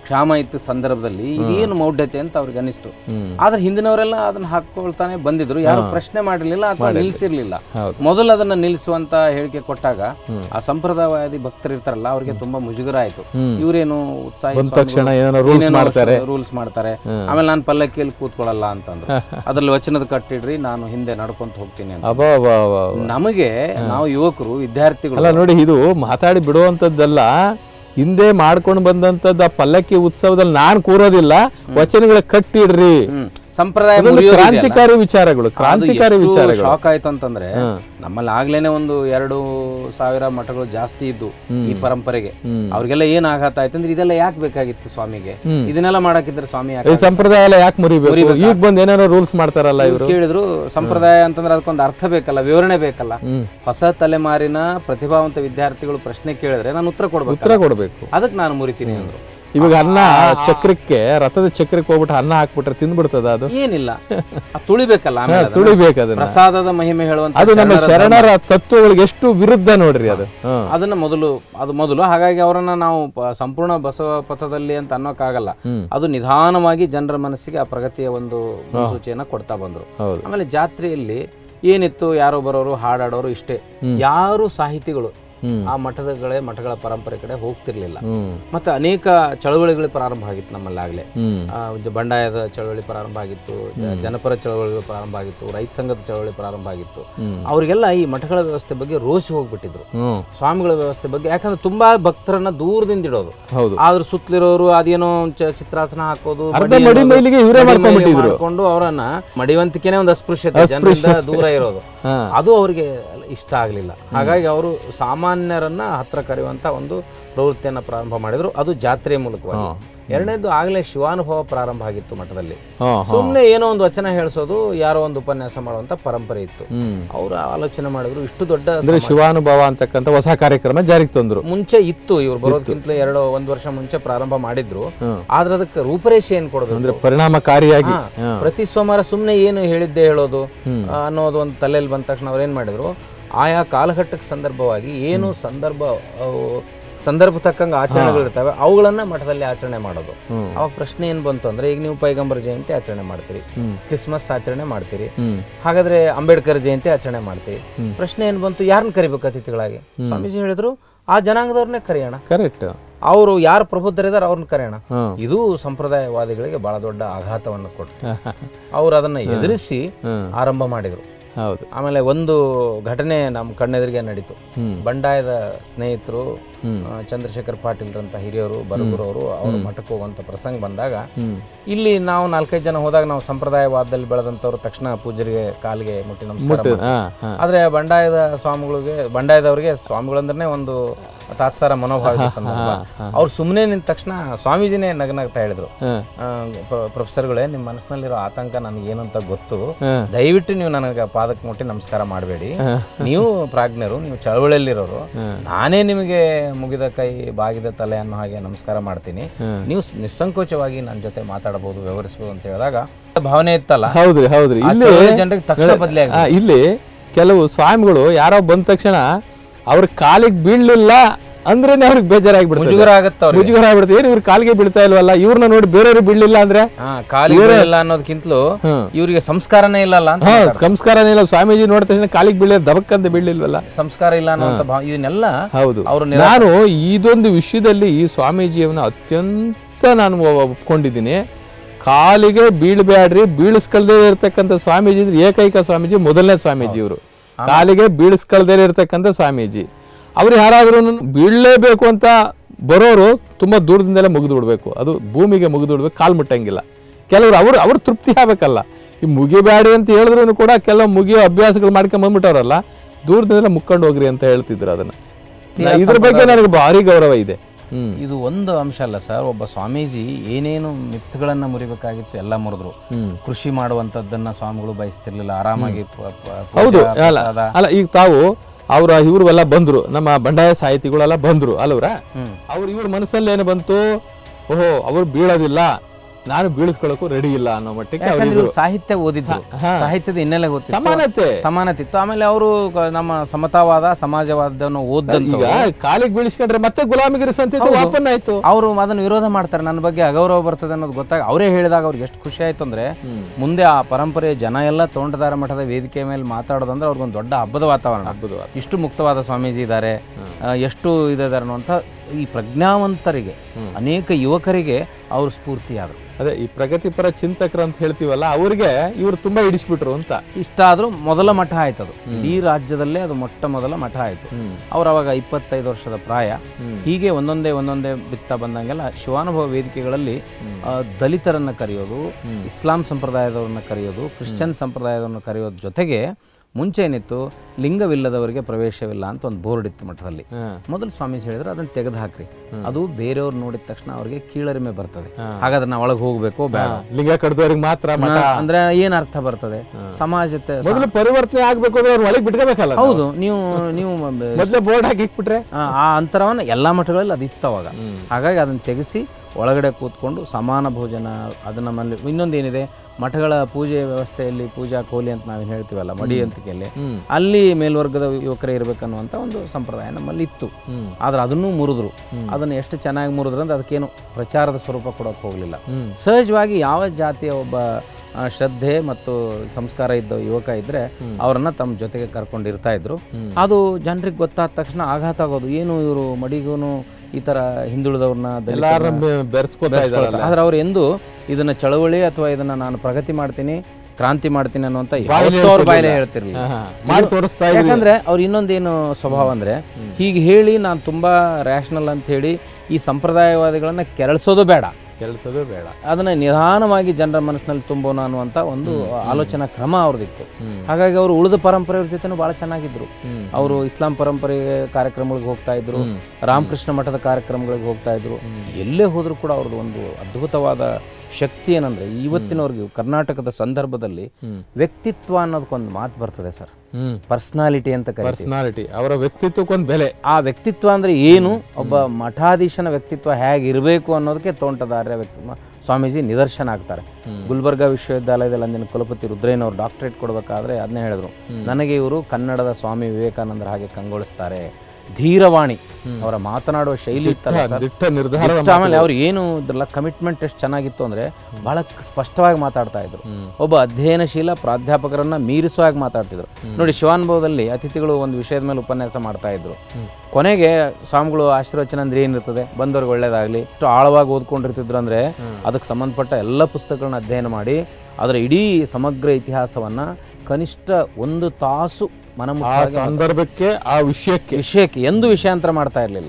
ಕ್ಷಾಮ ಇದ್ದ ಸಂದರ್ಭದಲ್ಲಿ ಇದೇನು ಮೌಢ್ಯತೆ ಅಂತ ಅವ್ರಿಗೆ ಅನಿಸ್ತು ಹ್ಮ್ ಆದ್ರೆ ಹಿಂದಿನವರೆಲ್ಲ ಅದನ್ನ ಹಾಕೊಳ್ತಾನೆ ಬಂದಿದ್ರು ಯಾರು ಪ್ರಶ್ನೆ ಮಾಡಿರ್ಲಿಲ್ಲ ಅಥವಾ ನಿಲ್ಸಿರ್ಲಿಲ್ಲ ಹೌದು. ಮೊದಲು ಅದನ್ನ ನಿಲ್ಲಿಸುವಂತ ಹೇಳಿಕೆ ಕೊಟ್ಟಾಗ ಆ ಸಂಪ್ರದಾಯವಾದಿ ಭಕ್ತರು ಇರ್ತಾರಲ್ಲ ಅವ್ರಿಗೆ ತುಂಬಾ ಮುಜುಗರ ಆಯ್ತು ಇವರೇನು ಉತ್ಸಾಹಿ ಬಂದ ತಕ್ಷಣ ಏನಾರ ರೂಲ್ಸ್ ಮಾಡ್ತಾರೆ ರೂಲ್ಸ್ ಮಾಡ್ತಾರೆ ಆಮೇಲೆ ನಾನು ಪಲ್ಲಕ್ಕಿಯಲ್ಲಿ ಕೂತ್ಕೊಳ್ಳಲ್ಲ ಅಂತಂದ್ರು ಅದ್ರಲ್ಲಿ ವಚನದ ಕಟ್ಟಿಡ್ರಿ ನಾನು ಹಿಂದೆ ನಡ್ಕೊಂತ ಹೋಗ್ತೀನಿ ಅಂತ ಅಬಾ ಅಬಾ ಅಬಾ ನಮಗೆ ನಾವು ಯುವಕರು ವಿದ್ಯಾರ್ಥಿಗಳು ಅಲ್ಲ ನೋಡಿ ಇದು ಮಾತಾಡಿ ಬಿಡುವಂಥದ್ದಲ್ಲ ಹಿಂದೆ ಮಾಡ್ಕೊಂಡು ಬಂದಂಥದ್ದು ಆ ಪಲ್ಲಕ್ಕಿ ಉತ್ಸವದಲ್ಲಿ ನಾನ್ ಕೂರೋದಿಲ್ಲ ವಚನಗಳ ಕಟ್ಟಿಡ್ರಿ ಹ್ಮ್. ಸಂಪ್ರದಾಯ ಅದೊಂದು ಮುರಿಯೋದಿದೆಯಲ್ಲ, ಕ್ರಾಂತಿಕಾರಿ ವಿಚಾರಗಳು ಕ್ರಾಂತಿಕಾರಿ ಅದು ಎಷ್ಟು ವಿಚಾರಗಳು ಶಾಕ್ ಆಯ್ತು ಅಂತಂದ್ರೆ ನಮ್ಮಲ್ಲಿ ಆಗ್ಲೇನೆ ಒಂದು ಎರಡು ಸಾವಿರ ಮಠಗಳು ಜಾಸ್ತಿ ಇದ್ದು ಈ ಪರಂಪರೆಗೆ ಹ್ಮ್. ಅವ್ರಿಗೆಲ್ಲ ಏನ್ ಆಘಾತ ಆಯ್ತು ಅಂದ್ರೆ ಇದೆಲ್ಲ ಯಾಕೆ ಬೇಕಾಗಿತ್ತು ಸ್ವಾಮಿಗೆ ಹ್ಮ್. ಇದನ್ನೆಲ್ಲ ಮಾಡಕ್ಕಿದ್ರೆ ಸ್ವಾಮಿ ಈ ಯಾಕೆ ಸಂಪ್ರದಾಯ ಎಲ್ಲ ಯಾಕೆ ಮುರಿಬೇಕು ಈಗ ಬಂದ್ ಏನಾರೋ ರೂಲ್ಸ್ ಮಾಡ್ತಾರಲ್ಲ ಇವರು ಕೇಳಿದ್ರು ಸಂಪ್ರದಾಯ ಅಂತಂದ್ರೆ ಅದಕ್ಕೊಂದು ಅರ್ಥ ಬೇಕಲ್ಲ ವಿವರಣೆ ಬೇಕಲ್ಲ ಹ್ಮ್ ಹೊಸ ತಲೆಮಾರಿನ ಪ್ರತಿಭಾವಂತ ವಿದ್ಯಾರ್ಥಿಗಳು ಪ್ರಶ್ನೆ ಕೇಳಿದ್ರೆ ನಾನು ಉತ್ತರ ಕೊಡ್ಬೇಕು ಉತ್ತರ ಕೊಡ್ಬೇಕು ಅದಕ್ಕೆ ನಾನು ಮುರಿತೀನಿ ಅಂದ್ರು ಇವಾಗ ಅನ್ನ ಚಕ್ರಕ್ಕೆ ರಥದ ಚಕ್ರಕ್ಕೆ ಹೋಗ್ಬಿಟ್ಟು ಅನ್ನ ಹಾಕ್ಬಿಟ್ರೆ ತಿಂದ್ಬಿಡ್ತದ ಅದು ಏನಿಲ್ಲ ಅದು ತುಳಿಬೇಕಲ್ಲ ಆಮೇಲೆ ಅದನ್ನ. ತುಳಿಬೇಕು ಅದನ್ನ ಪ್ರಸಾದದ ಮಹಿಮೆ ಹೇಳುವಂತ ಅದು ನಮ್ಮ ಶರಣರ ಶರಣರ ತತ್ವಗಳಿಗೆ ಎಷ್ಟು ವಿರುದ್ಧ ನೋಡ್ರಿ ಅದು ಹ್ಮ್ ಅದನ್ನ ಮೊದಲು ಅದು ಮೊದಲು ಹಾಗಾಗಿ ಅವರನ್ನ ನಾವು ಪ- ಸಂಪೂರ್ಣ ಬಸವ ಪಥದಲ್ಲಿ ಅಂತ ಅನ್ನೋಕ್ಕಾಗಲ್ಲ ಹ್ಮ್. ಅದು ನಿಧಾನವಾಗಿ ಜನರ ಮನಸ್ಸಿಗೆ ಆ ಪ್ರಗತಿಯ ಒಂದು ಮುನ್ಸೂಚನೆಯನ್ನ ಕೊಡ್ತಾ ಬಂದ್ರು ಹೌದು ಆಮೇಲೆ ಜಾತ್ರೆಯಲ್ಲಿ ಏನಿತ್ತು ಯಾರೋ ಬರೋರು ಹಾಡಾಡೋರು ಇಷ್ಟೇ ಯಾರು ಸಾಹಿತಿಗಳು ಹ್ಮ್. ಆ ಮಠದಗಳೇ ಮಠಗಳ ಪರಂಪರೆ ಕಡೆ ಹೋಗ್ತಿರ್ಲಿಲ್ಲ ಹ್ಮ್ ಮತ್ತೆ ಅನೇಕ ಚಳವಳಿಗಳು ಪ್ರಾರಂಭ ಆಗಿತ್ತು ನಮ್ಮಲ್ಲಿ ಆಗ್ಲೇ ಹ್ಮ್ ಆ, ಜ- ಬಂಡಾಯದ ಚಳವಳಿ ಪ್ರಾರಂಭ ಆಗಿತ್ತು ಜ- ಜನಪರ ಚಳವಳಿಗಳು ಪ್ರಾರಂಭ ಆಗಿತ್ತು ರೈತ ಸಂಘದ ಚಳವಳಿ ಪ್ರಾರಂಭ ಆಗಿತ್ತು ಹ್ಮ್. ಅವರಿಗೆಲ್ಲ ಈ ಮಠಗಳ ವ್ಯವಸ್ಥೆ ಬಗ್ಗೆ ರೋಸಿ ಹೋಗ್ಬಿಟ್ಟಿದ್ರು ಹ್ಮ್ ಸ್ವಾಮಿಗಳ ವ್ಯವಸ್ಥೆ ಬಗ್ಗೆ ಯಾಕಂದ್ರೆ ತುಂಬಾ ಭಕ್ತರನ್ನ ದೂರದಿಂದ ಇಡೋದು ಹೌದು ಆದ್ರ ಸುತ್ತಲಿರೋರು ಅದೇನೋ ಚ- ಚಿತ್ರಾಸನ ಹಾಕೋದು ಅರ್ಧ ಮಡಿ ಮಡಿ ಅನ್ನೋದು, ಮೈಲಿಗೆ ಇವರೇ ಮಡಿ ಮೈಲಿಗೆ ಮಾಡ್ಕೊಂಡ್ಬಿಟ್ಟಿದ್ರು ಮಾಡ್ಕೊಂಡು ಅವರನ್ನ ಮಡಿವಂತಿಕೆನೆ ಒಂದು ಅಸ್ಪೃಶ್ಯತೆ ಜನರಿಂದ ದೂರ ಇರೋದು ಹಾ ಅದು ಅವರಿಗೆ ಇಷ್ಟ ಆಗಲಿಲ್ಲ ಹಾಗಾಗಿ ಅವರು ಸಾಮಾನ್ಯರನ್ನ ಹತ್ರ ಕರೆಯುವಂತ ಒಂದು ಪ್ರವೃತ್ತಿಯನ್ನ ಪ್ರಾರಂಭ ಮಾಡಿದ್ರು ಅದು ಜಾತ್ರೆ ಮೂಲಕವಾಗಿ ಎರಡನೇದು ಆಗಲೇ ಶಿವಾನುಭವ ಪ್ರಾರಂಭ ಆಗಿತ್ತು ಮಠದಲ್ಲಿ ಹಾ ಹಾ ಸುಮ್ಮನೆ ಏನೋ ಒಂದು ವಚನ ಹೇಳಿಸೋದು ಯಾರೋ ಒಂದು ಉಪನ್ಯಾಸ ಮಾಡುವಂತ ಪರಂಪರೆ ಇತ್ತು ಹ್ಮ್ ಅವರು ಆಲೋಚನೆ ಮಾಡಿದ್ರು ಇಷ್ಟು ದೊಡ್ಡ ಅಂದ್ರೆ ಶಿವಾನುಭವ ಅಂತಕ್ಕಂಥ ಹೊಸ ಕಾರ್ಯಕ್ರಮ ಜಾರಿಗೆ ತಂದ್ರು ಮುಂಚೆ ಇತ್ತು ಇವ್ರು ಬರೋದಕ್ಕಿಂತಲೇ ಎರಡು ಒಂದ್ ವರ್ಷ ಮುಂಚೆ ಪ್ರಾರಂಭ ಮಾಡಿದ್ರು ಹ್ಮ್. ಆದ್ರೆ ಅದಕ್ಕೆ ರೂಪರೇಷೆ ಏನ್ ಕೊಡೋದು ಅಂದ್ರೆ ಪರಿಣಾಮಕಾರಿಯಾಗಿ ಹಾ. ಪ್ರತಿ ಸೋಮವಾರ ಸುಮ್ಮನೆ ಏನು ಹೇಳಿದ್ದೆ ಹೇಳೋದು ಆ, ಅನ್ನೋದು ಒಂದು ತಲೆಯಲ್ಲಿ ಬಂದ ತಕ್ಷಣ ಅವ್ರು ಏನ್ ಮಾಡಿದ್ರು ಆಯಾ ಕಾಲಘಟ್ಟಕ್ಕೆ ಸಂದರ್ಭವಾಗಿ ಏನು ಸಂದರ್ಭ ಅವು ಸಂದರ್ಭ ತಕ್ಕಂಗೆ ಆಚರಣೆಗಳಿರ್ತವೆ ಅವುಗಳನ್ನ ಮಠದಲ್ಲಿ ಆಚರಣೆ ಮಾಡೋದು ಹ್ಮ್. ಅವಾಗ ಪ್ರಶ್ನೆ ಏನ್ ಬಂತು ಅಂದ್ರೆ ಈಗ ನೀವು ಪೈಗಂಬರ ಜಯಂತಿ ಆಚರಣೆ ಮಾಡ್ತೀರಿ ಹ್ಮ್. ಕ್ರಿಸ್ಮಸ್ ಆಚರಣೆ ಮಾಡ್ತೀರಿ ಹ್ಮ್ ಹಾಗಾದ್ರೆ ಅಂಬೇಡ್ಕರ್ ಜಯಂತಿ ಆಚರಣೆ ಮಾಡ್ತೀವಿ ಪ್ರಶ್ನೆ ಏನ್ ಬಂತು ಯಾರನ್ನ ಕರಿಬೇಕು ಅತಿಥಿಗಳಾಗಿ ಸ್ವಾಮೀಜಿ ಹೇಳಿದ್ರು ಆ ಜನಾಂಗದವ್ರನ್ನೇ ಕರೆಯೋಣ ಕರೆಕ್ಟ್ ಅವರು ಯಾರು ಪ್ರಬುದ್ಧರಿದ್ದಾರೆ ಅವ್ರನ್ನ ಕರೆಯೋಣ ಹ್ಮ್ ಇದು ಸಂಪ್ರದಾಯವಾದಿಗಳಿಗೆ ಬಹಳ ದೊಡ್ಡ ಆಘಾತವನ್ನು ಕೊಡ್ತು ಅವರು ಅದನ್ನ ಎದುರಿಸಿ ಹ್ಮ್. ಆರಂಭ ಮಾಡಿದ್ರು ಹೌದು ಆಮೇಲೆ ಒಂದು ಘಟನೆ ನಮ್ಮ ಕಣ್ಣೆದುರಿಗೆ ನಡೀತು ಹ್ಮ್ ಬಂಡಾಯದ ಸ್ನೇಹಿತರು ಹ್ಮ್. ಆ, ಚಂದ್ರಶೇಖರ್ ಪಾಟೀಲ್ರಂತ ಹಿರಿಯರು ಬರಗುರವರು ಅವ್ರ ಮಠಕ್ಕೆ ಹೋಗುವಂತ ಪ್ರಸಂಗ ಬಂದಾಗ ಹ್ಮ್ ಇಲ್ಲಿ ನಾವು ನಾಲ್ಕೈದು ಜನ ಹೋದಾಗ ನಾವು ಸಂಪ್ರದಾಯವಾದದಲ್ಲಿ ಬೆಳೆದಂಥವ್ರು ತಕ್ಷಣ ಪೂಜರಿಗೆ ಕಾಲಿಗೆ ಮುಟ್ಟಿ ನಮಸ್ಕಾರ ಮಾಡ್ತೀವಿ. ಹಾ ಹಾ ಆದ್ರೆ ಬಂಡಾಯದ ಸ್ವಾಮಿಗಳಿಗೆ ಬಂಡಾಯದವರಿಗೆ ಸ್ವಾಮಿಗಳಂದ್ರೆ ಒಂದು ತಾತ್ಸಾರ ಮನೋಭಾವದ ಸಂದರ್ಭ ಅವ್ರು ಸುಮ್ಮನೆ ನಿಂತ ತಕ್ಷಣ ಸ್ವಾಮೀಜಿನೇ ನಗನಗ್ತಾ ಹೇಳಿದ್ರು ಹಾ ಆ, ಪ್ರ- ಪ್ರೊಫೆಸರ್ಗಳೇ ನಿಮ್ಮ ಮನಸ್ಸಿನಲ್ಲಿರೋ ಆತಂಕ ನನಗೆ ಏನು ಅಂತ ಗೊತ್ತು ಹಾ. ದಯವಿಟ್ಟು ನೀವು ನನಗೆ ಪಾದಕ್ಕೆ ಮುಟ್ಟಿ ನಮಸ್ಕಾರ ಮಾಡಬೇಡಿ ನೀವು ಪ್ರಾಜ್ಞರು ನೀವು ಚಳವಳಿಯಲ್ಲಿರೋರು ನಾನೇ ನಿಮಗೆ ಮುಗಿದ ಕೈ ಬಾಗಿದ ತಲೆ ಅನ್ನೋ ಹಾಗೆ ನಮಸ್ಕಾರ ಮಾಡ್ತೀನಿ ನೀವು ಸ್- ನಿಸ್ಸಂಕೋಚವಾಗಿ ನನ್ನ ಜೊತೆ ಮಾತಾಡಬಹುದು ವ್ಯವಹರಿಸಬಹುದು ಅಂತ ಹೇಳಿದಾಗ ಭಾವನೆ ಇತ್ತಲ್ಲ ಹೌದ್ರಿ ಹೌದ್ರಿ ಆ ಇಲ್ಲಿ ಚಳವಳಿ ಜನರಿಗೆ ತಕ್ಷಣ ಬದಲಿ ಆ, ಇಲ್ಲಿ ಕೆಲವು ಸ್ವಾಮಿಗಳು ಯಾರೋ ಬಂದ ತಕ್ಷಣ ಅವ್ರ ಕಾಲಿಗೆ ಬೀಳ್ಲಿಲ್ಲ ಅಂದ್ರೇನೆ ಅವ್ರಿಗೆ ಬೇಜಾರಾಗ್ಬಿಡ್ತದೆ ಮುಜುಗರ ಆಗತ್ತ ಅವ್ರಿಗೆ ಮುಜುಗರ ಆಗ್ಬಿಡುತ್ತೆ ಏನು ಇವ್ರ ಕಾಲಿಗೆ ಬೀಳ್ತಾ ಇಲ್ವಲ್ಲ ಇವ್ರನ್ನ ನೋಡಿ ಬೇರೆಯವ್ರು ಬೀಳ್ಲಿಲ್ಲ ಅಂದ್ರೆ ಹಾ ಕಾಲಿಗೆ ಇಲ್ಲ ಅನ್ನೋದಕ್ಕಿಂತಲೂ ಹ್ಮ್. ಇವರಿಗೆ ಸಂಸ್ಕಾರನೇ ಇಲ್ಲಲ್ಲ ಅಂತ ಹಾ ಸಂಸ್ಕಾರನೇ ಇಲ್ಲ ಸ್ವಾಮೀಜಿ ನೋಡಿದ ತಕ್ಷಣ ಕಾಲಿಗೆ ಬೀಳ ದಬಕ್ಕಂತ ಬೀಳ್ಲಿಲ್ವಲ್ಲ ಸಂಸ್ಕಾರ ಇಲ್ಲ ಅನ್ನೋ ಭಾವ ಇದನ್ನೆಲ್ಲ ಹೌದು ಅವರು ನಾನು ಇದೊಂದು ವಿಷಯದಲ್ಲಿ ಈ ಸ್ವಾಮೀಜಿಯವನ್ನ ಅತ್ಯಂತ ನಾನು ಒ- ಒಪ್ಕೊಂಡಿದ್ದೀನಿ ಕಾಲಿಗೆ ಬೀಳ್ಬ್ಯಾಡ್ರಿ ಬೀಳಿಸ್ಕೊಳ್ದೇ ಇರ್ತಕ್ಕಂಥ ಸ್ವಾಮೀಜಿ ಇದ್ರೆ ಏಕೈಕ ಸ್ವಾಮೀಜಿ ಮೊದಲನೇ ಸ್ವಾಮೀಜಿ ಇವರು ಕಾಲಿಗೆ ಬೀಳಿಸ್ಕೊಳ್ದೇ ಇರ್ತಕ್ಕಂಥ ಸ್ವಾಮೀಜಿ ಅವ್ರು ಯಾರಾದ್ರೂ ಬೀಳಲೇಬೇಕು ಅಂತ ಬರೋರು ತುಂಬಾ ದೂರದಿಂದಲೇ ಮುಗಿದು ಬಿಡ್ಬೇಕು ಅದು ಭೂಮಿಗೆ ಮುಗಿದು ಬಿಡ್ಬೇಕು ಕಾಲು ಮುಟ್ಟಂಗಿಲ್ಲ ಕೆಲವರು ಅವ್ರು ಅವ್ರು ತೃಪ್ತಿ ಆಗ್ಬೇಕಲ್ಲ ಈ ಮುಗಿಬೇಡಿ ಅಂತ ಹೇಳಿದ್ರು ಕೂಡ ಕೆಲವು ಮುಗಿಯೋ ಅಭ್ಯಾಸಗಳು ಮಾಡ್ಕೊಂಡ್ ಬಂದ್ಬಿಟ್ಟವ್ರಲ್ಲ ದೂರದಿಂದಲೇ ಮುಕ್ಕೊಂಡು ಹೋಗ್ರಿ ಅಂತ ಹೇಳ್ತಿದ್ರು ಅದನ್ನ ನಾ- ಇದ್ರ ಬಗ್ಗೆ ನನಗೆ ಭಾರಿ ಗೌರವ ಇದೆ ಹ್ಮ್ ಇದು ಒಂದು ಅಂಶ ಅಲ್ಲ ಸರ್ ಒಬ್ಬ ಸ್ವಾಮೀಜಿ ಏನೇನು ಮಿತ್ಗಳನ್ನ ಮುರಿಬೇಕಾಗಿತ್ತು ಎಲ್ಲ ಮುರಿದ್ರು ಹ್ಮ್ ಕೃಷಿ ಮಾಡುವಂತದ್ದನ್ನ ಸ್ವಾಮಿಗಳು ಬಯಸ್ತಿರ್ಲಿಲ್ಲ ಆರಾಮಾಗಿ ಪ- ಪ- ಹೌದು ಪೂಜಾ, ಅಲ್ಲ ಪ್ರಸಾದ. ಅಲ್ಲ ಈಗ ತಾವು ಅವ್ರ ಇವ್ರು ಎಲ್ಲ ಬಂದ್ರು ನಮ್ಮ ಬಂಡಾಯ ಸಾಹಿತಿಗಳೆಲ್ಲ ಬಂದ್ರು ಅಲ್ವ್ರ ಹ್ಮ್ ಅವ್ರು ಇವ್ರ ಮನಸ್ಸಲ್ಲಿ ಏನು ಬಂತು ಓಹೋ ಅವ್ರು ಬೀಳೋದಿಲ್ಲ ನಾನು ಬೀಳಿಸ್ಕೊಳ್ಳೋಕ್ಕೂ ರೆಡಿ ಇಲ್ಲ ಅನ್ನೋ ಮಟ್ಟಿಗೆ ಯಾಕಂದ್ರೆ ಅವರಿದ್ರು ಇವ್ರು ಸಾಹಿತ್ಯ ಓದಿದ್ರು ಹಾ. ಸಾಹಿತ್ಯದ ಹಿನ್ನೆಲೆ ಗೊತ್ತಿತ್ತು ಸಮಾನತೆ ಸಮಾನತೆ ಇತ್ತು ಆಮೇಲೆ ಅವರು ನಮ್ಮ ಸಮತಾವಾದ ಸಮಾಜವಾದವನ್ನು ಓದಂತ ಈಗ ಕಾಲಿಗೆ ಬೀಳಿಸ್ಕೊಂಡ್ರೆ ಮತ್ತೆ ಗುಲಾಮಿಗಿರಿ ಸಂತಿದ್ದು ವಾಪನ್ ಆಯ್ತು ಅವರು ಅದನ್ನು ವಿರೋಧ ಮಾಡ್ತಾರೆ ನನ್ನ ಬಗ್ಗೆ ಅಗೌರವ ಬರ್ತದೆ ಅನ್ನೋದು ಗೊತ್ತಾಗ ಅವರೇ ಹೇಳಿದಾಗ ಅವ್ರಿಗೆ ಎಷ್ಟು ಖುಷಿ ಆಯ್ತು ಅಂದ್ರೆ ಮುಂದೆ ಆ ಪರಂಪರೆಯ ಜನ ಎಲ್ಲ ತೋಂಟದಾರ ಮಠದ ವೇದಿಕೆ ಮೇಲೆ ಮಾತಾಡೋದಂದ್ರೆ ಅವ್ರಿಗೊಂದು ದೊಡ್ಡ ಹಬ್ಬದ ವಾತಾವರಣ ಹಬ್ಬದ ಇಷ್ಟು ಮುಕ್ತವಾದ ಸ್ವಾಮೀಜಿ ಇದ್ದಾರೆ ಆ, ಎಷ್ಟು ಇದ್ದಾರೆ ಅನ್ನುವಂಥ ಈ ಪ್ರಜ್ಞಾವಂತರಿಗೆ ಅನೇಕ ಯುವಕರಿಗೆ ಅವರು ಸ್ಫೂರ್ತಿಯಾದರು ಅದೇ ಈ ಪ್ರಗತಿಪರ ಚಿಂತಕರು ಅಂತ ಹೇಳ್ತೀವಲ್ಲ ಅವ್ರಿಗೆ ಇವ್ರು ತುಂಬಾ ಹಿಡಿಸ್ಬಿಟ್ರು ಅಂತ ಇಷ್ಟಾದರೂ ಮೊದಲ ಮಠ ಆಯ್ತು ಅದು ಇಡೀ ರಾಜ್ಯದಲ್ಲೇ ಅದು ಮೊಟ್ಟ ಮೊದಲ ಮಠ ಆಯಿತು ಅವ್ರು ಅವಾಗ ಇಪ್ಪತ್ತೈದು ವರ್ಷದ ಪ್ರಾಯ ಹೀಗೆ ಒಂದೊಂದೇ ಒಂದೊಂದೇ ಬಿತ್ತಾ ಬಂದಂಗೆಲ್ಲ ಶಿವಾನುಭವ ವೇದಿಕೆಗಳಲ್ಲಿ ಆ, ದಲಿತರನ್ನ ಕರೆಯೋದು ಇಸ್ಲಾಂ ಸಂಪ್ರದಾಯದವ್ರನ್ನ ಕರೆಯೋದು ಕ್ರಿಶ್ಚಿಯನ್ ಸಂಪ್ರದಾಯದವ್ರನ್ನ ಕರೆಯೋದ್ರ ಜೊತೆಗೆ ಮುಂಚೆ ಏನಿತ್ತು ಲಿಂಗವಿಲ್ಲದವರಿಗೆ ಪ್ರವೇಶವಿಲ್ಲ ಅಂತ ಒಂದು ಬೋರ್ಡ್ ಇತ್ತು ಮಠದಲ್ಲಿ ಹ್ಮ್. ಮೊದಲು ಸ್ವಾಮೀಜಿ ಹೇಳಿದ್ರು ಅದನ್ನ ತೆಗೆದು ಹಾಕ್ರಿ ಅದು ಬೇರೆಯವ್ರು ನೋಡಿದ ತಕ್ಷಣ ಅವ್ರಿಗೆ ಕೀಳರಿಮೆ ಬರ್ತದೆ ಹಾಗಾದ್ರೆ ನಾವು ಒಳಗೆ ಹೋಗ್ಬೇಕು ಬೇಡ ಲಿಂಗ ಕಡ್ದವ್ರಿಗೆ ಮಾತ್ರ ಮಠ ಅಂದ್ರೆ ಏನ್ ಅರ್ಥ ಬರ್ತದೆ ಸಮಾಜತೆ ಮೊದಲು ಪರಿವರ್ತನೆ ಆಗ್ಬೇಕು ಅಂದ್ರೆ ಅವ್ರು ಒಳಗೆ ಬಿಟ್ಕೋಬೇಕಲ್ಲ ನಾವು. ಹೌದು ನೀವು ನೀವು ಮೊದ್ಲೇ ಬೋರ್ಡ್ ಹಾಕಿ ಇಟ್ಬಿಟ್ರೆ ಆ ಆ ಅಂತರವನ್ನು ಎಲ್ಲ ಮಠಗಳಲ್ಲಿ ಅದು ಇತ್ತು ಅವಾಗ ಹಾಗಾಗಿ ಅದನ್ನು ತೆಗೆಸಿ ಒಳಗಡೆ ಕೂತ್ಕೊಂಡು ಸಮಾನ ಭೋಜನ ಅದನ್ನ ನಮ್ಮಲ್ಲಿ ಇನ್ನೊಂದು ಏನಿದೆ ಮಠಗಳ ಪೂಜೆ ವ್ಯವಸ್ಥೆಯಲ್ಲಿ ಪೂಜಾ ಕೋಲಿ ಅಂತ ನಾವೇನು ಹೇಳ್ತೀವಲ್ಲ ಮಡಿ ಅಂತಿಕೆಯಲ್ಲಿ ಅಲ್ಲಿ ಮೇಲ್ವರ್ಗದ ಯುವಕರೇ ಇರಬೇಕನ್ನುವಂಥ ಒಂದು ಸಂಪ್ರದಾಯ ನಮ್ಮಲ್ಲಿ ಇತ್ತು ಆದ್ರೆ ಅದನ್ನೂ ಮುರಿದ್ರು ಅದನ್ನು ಎಷ್ಟು ಚೆನ್ನಾಗಿ ಮುರಿದ್ರು ಅಂದ್ರೆ ಅದಕ್ಕೇನು ಪ್ರಚಾರದ ಸ್ವರೂಪ ಕೊಡೋಕೆ ಹೋಗಲಿಲ್ಲ ಸಹಜವಾಗಿ ಯಾವ ಜಾತಿಯ ಒಬ್ಬ ಆ, ಶ್ರದ್ಧೆ ಮತ್ತು ಸಂಸ್ಕಾರ ಇದ್ದ ಯುವಕ ಇದ್ರೆ ಅವರನ್ನ ತಮ್ಮ ಜೊತೆಗೆ ಕರ್ಕೊಂಡು ಇರ್ತಾ ಇದ್ರು ಅದು ಜನರಿಗೆ ಗೊತ್ತಾದ ತಕ್ಷಣ ಆಘಾತ ಆಗೋದು ಏನು ಇವರು ಮಡಿಗೂನು ಈ ತರ ಹಿಂದುಳಿದವ್ರನ್ನ ದಲಿತರನ್ನ ಎಲ್ಲಾರ ಬೆರೆಸ್ಕೋತಾ ಇದಾರಲ್ಲ ಆದ್ರೆ ಅವ್ರು ಎಂದು ಇದನ್ನ ಚಳವಳಿ ಅಥವಾ ಇದನ್ನ ನಾನು ಪ್ರಗತಿ ಮಾಡ್ತೀನಿ ಕ್ರಾಂತಿ ಮಾಡ್ತೀನಿ ಅನ್ನುವಂತ ಬಾಯಲ್ಲಿ ಯಾವತ್ತೂ ಅವ್ರ ಬಾಯಿಲೆ ಹೇಳ್ತಿರ್ಲಿಲ್ಲ ಹಾ, ಹಾ. ಮಾಡಿ ತೋರಿಸ್ತಾ ಇದ್ರಿ ಯಾಕಂದ್ರೆ ಅವ್ರ ಇನ್ನೊಂದೇನು ಸ್ವಭಾವ ಅಂದ್ರೆ ಹೀಗೆ ಹೇಳಿ ನಾನು ತುಂಬಾ ರ್ಯಾಷನಲ್ ಅಂತ ಹೇಳಿ ಈ ಸಂಪ್ರದಾಯವಾದಿಗಳನ್ನ ಕೆರಳಿಸೋದು ಬೇಡ ಕೆಲಸದೇ ಬೇಡ ಅದನ್ನ ನಿಧಾನವಾಗಿ ಜನರ ಮನಸ್ಸಿನಲ್ಲಿ ತುಂಬೋಣ ಅನ್ನುವಂಥ ಒಂದು ಆಲೋಚನಾ ಕ್ರಮ ಅವ್ರದ್ದಿತ್ತು ಹಾಗಾಗಿ ಅವರು ಉಳಿದ ಪರಂಪರೆಯವ್ರ ಜೊತೆನೂ ಭಾಳ ಚೆನ್ನಾಗಿದ್ರು ಅವರು ಇಸ್ಲಾಂ ಪರಂಪರೆ ಕಾರ್ಯಕ್ರಮಗಳಿಗೆ ಹೋಗ್ತಾ ಇದ್ರು ರಾಮಕೃಷ್ಣ ಮಠದ ಕಾರ್ಯಕ್ರಮಗಳಿಗೆ ಹೋಗ್ತಾ ಇದ್ರು ಎಲ್ಲೇ ಹೋದ್ರು ಕೂಡ ಅವ್ರದ್ದು ಒಂದು ಅದ್ಭುತವಾದ ಶಕ್ತಿ ಏನಂದ್ರೆ ಇವತ್ತಿನವರೆಗೂ ಕರ್ನಾಟಕದ ಸಂದರ್ಭದಲ್ಲಿ ವ್ಯಕ್ತಿತ್ವ ಅನ್ನೋದಕ್ಕೊಂದು ಮಾತು ಬರ್ತದೆ ಸರ್ ಹ್ಮ್ ಪರ್ಸನಾಲಿಟಿ ಅಂತ ಕರೀತೀವಿ ಪರ್ಸನಾಲಿಟಿ ಅವರ ವ್ಯಕ್ತಿತ್ವಕ್ಕೊಂದು ಬೆಲೆ ಆ ವ್ಯಕ್ತಿತ್ವ ಅಂದ್ರೆ ಏನು ಒಬ್ಬ ಮಠಾಧೀಶನ ವ್ಯಕ್ತಿತ್ವ ಹೇಗಿರಬೇಕು ಅನ್ನೋದಕ್ಕೆ ತೋಂಟದಾರ್ಯ ವ್ಯಕ್ತಿತ್ವ ಸ್ವಾಮೀಜಿ ನಿದರ್ಶನ ಆಗ್ತಾರೆ ಗುಲ್ಬರ್ಗ ವಿಶ್ವವಿದ್ಯಾಲಯದಲ್ಲಿ ಅಂದಿನ ಕುಲಪತಿ ರುದ್ರಯ್ಯನವರು ಡಾಕ್ಟರೇಟ್ ಕೊಡಬೇಕಾದ್ರೆ ಅದನ್ನೇ ಹೇಳಿದ್ರು ನನಗೆ ಇವರು ಕನ್ನಡದ ಸ್ವಾಮಿ ವಿವೇಕಾನಂದರ ಹಾಗೆ ಕಂಗೊಳಿಸ್ತಾರೆ ಧೀರವಾಣಿ ಅವರ ಮಾತನಾಡುವ ಶೈಲಿ ಇತ್ತಲ್ಲ ಸರ್ ದಿಟ್ಟ ನಿರ್ಧಾರ ಇಷ್ಟ ಆಮೇಲೆ ಅವ್ರು ಏನು ಇದ್ರಲ್ಲ ಕಮಿಟ್ಮೆಂಟ್ ಎಷ್ಟು ಚೆನ್ನಾಗಿತ್ತು ಅಂದ್ರೆ ಬಹಳ ಕ- ಸ್ಪಷ್ಟವಾಗಿ ಮಾತಾಡ್ತಾ ಇದ್ರು ಒಬ್ಬ ಅಧ್ಯಯನಶೀಲ ಪ್ರಾಧ್ಯಾಪಕರನ್ನ ಮೀರಿಸುವಾಗಿ ಮಾತಾಡ್ತಿದ್ರು ನೋಡಿ ಶಿವಾನುಭವದಲ್ಲಿ ಅತಿಥಿಗಳು ಒಂದು ವಿಷಯದ ಮೇಲೆ ಉಪನ್ಯಾಸ ಮಾಡ್ತಾ ಇದ್ರು ಕೊನೆಗೆ ಸ್ವಾಮಿಗಳು ಆಶೀರ್ವಚನ ಅಂದ್ರೆ ಏನಿರ್ತದೆ ಬಂದವ್ರಿಗೆ ಒಳ್ಳೇದಾಗ್ಲಿ ಎಷ್ಟು ಆಳವಾಗಿ ಓದ್ಕೊಂಡಿರ್ತಿದ್ರು ಅಂದ್ರೆ ಅದಕ್ಕೆ ಸಂಬಂಧಪಟ್ಟ ಎಲ್ಲ ಪುಸ್ತಕಗಳನ್ನ ಅಧ್ಯಯನ ಮಾಡಿ ಅದರ ಇಡೀ ಸಮಗ್ರ ಇತಿಹಾಸವನ್ನ ಕನಿಷ್ಠ ಒಂದು ತಾಸು ಆ ಮನಮುಟ್ಟಾಗಿ ಸಂದರ್ಭಕ್ಕೆ ಆ ವಿಷಯಕ್ಕೆ ವಿಷಯಕ್ಕೆ ಎಂದು ವಿಷಯಾಂತರ ಮಾಡ್ತಾ ಇರಲಿಲ್ಲ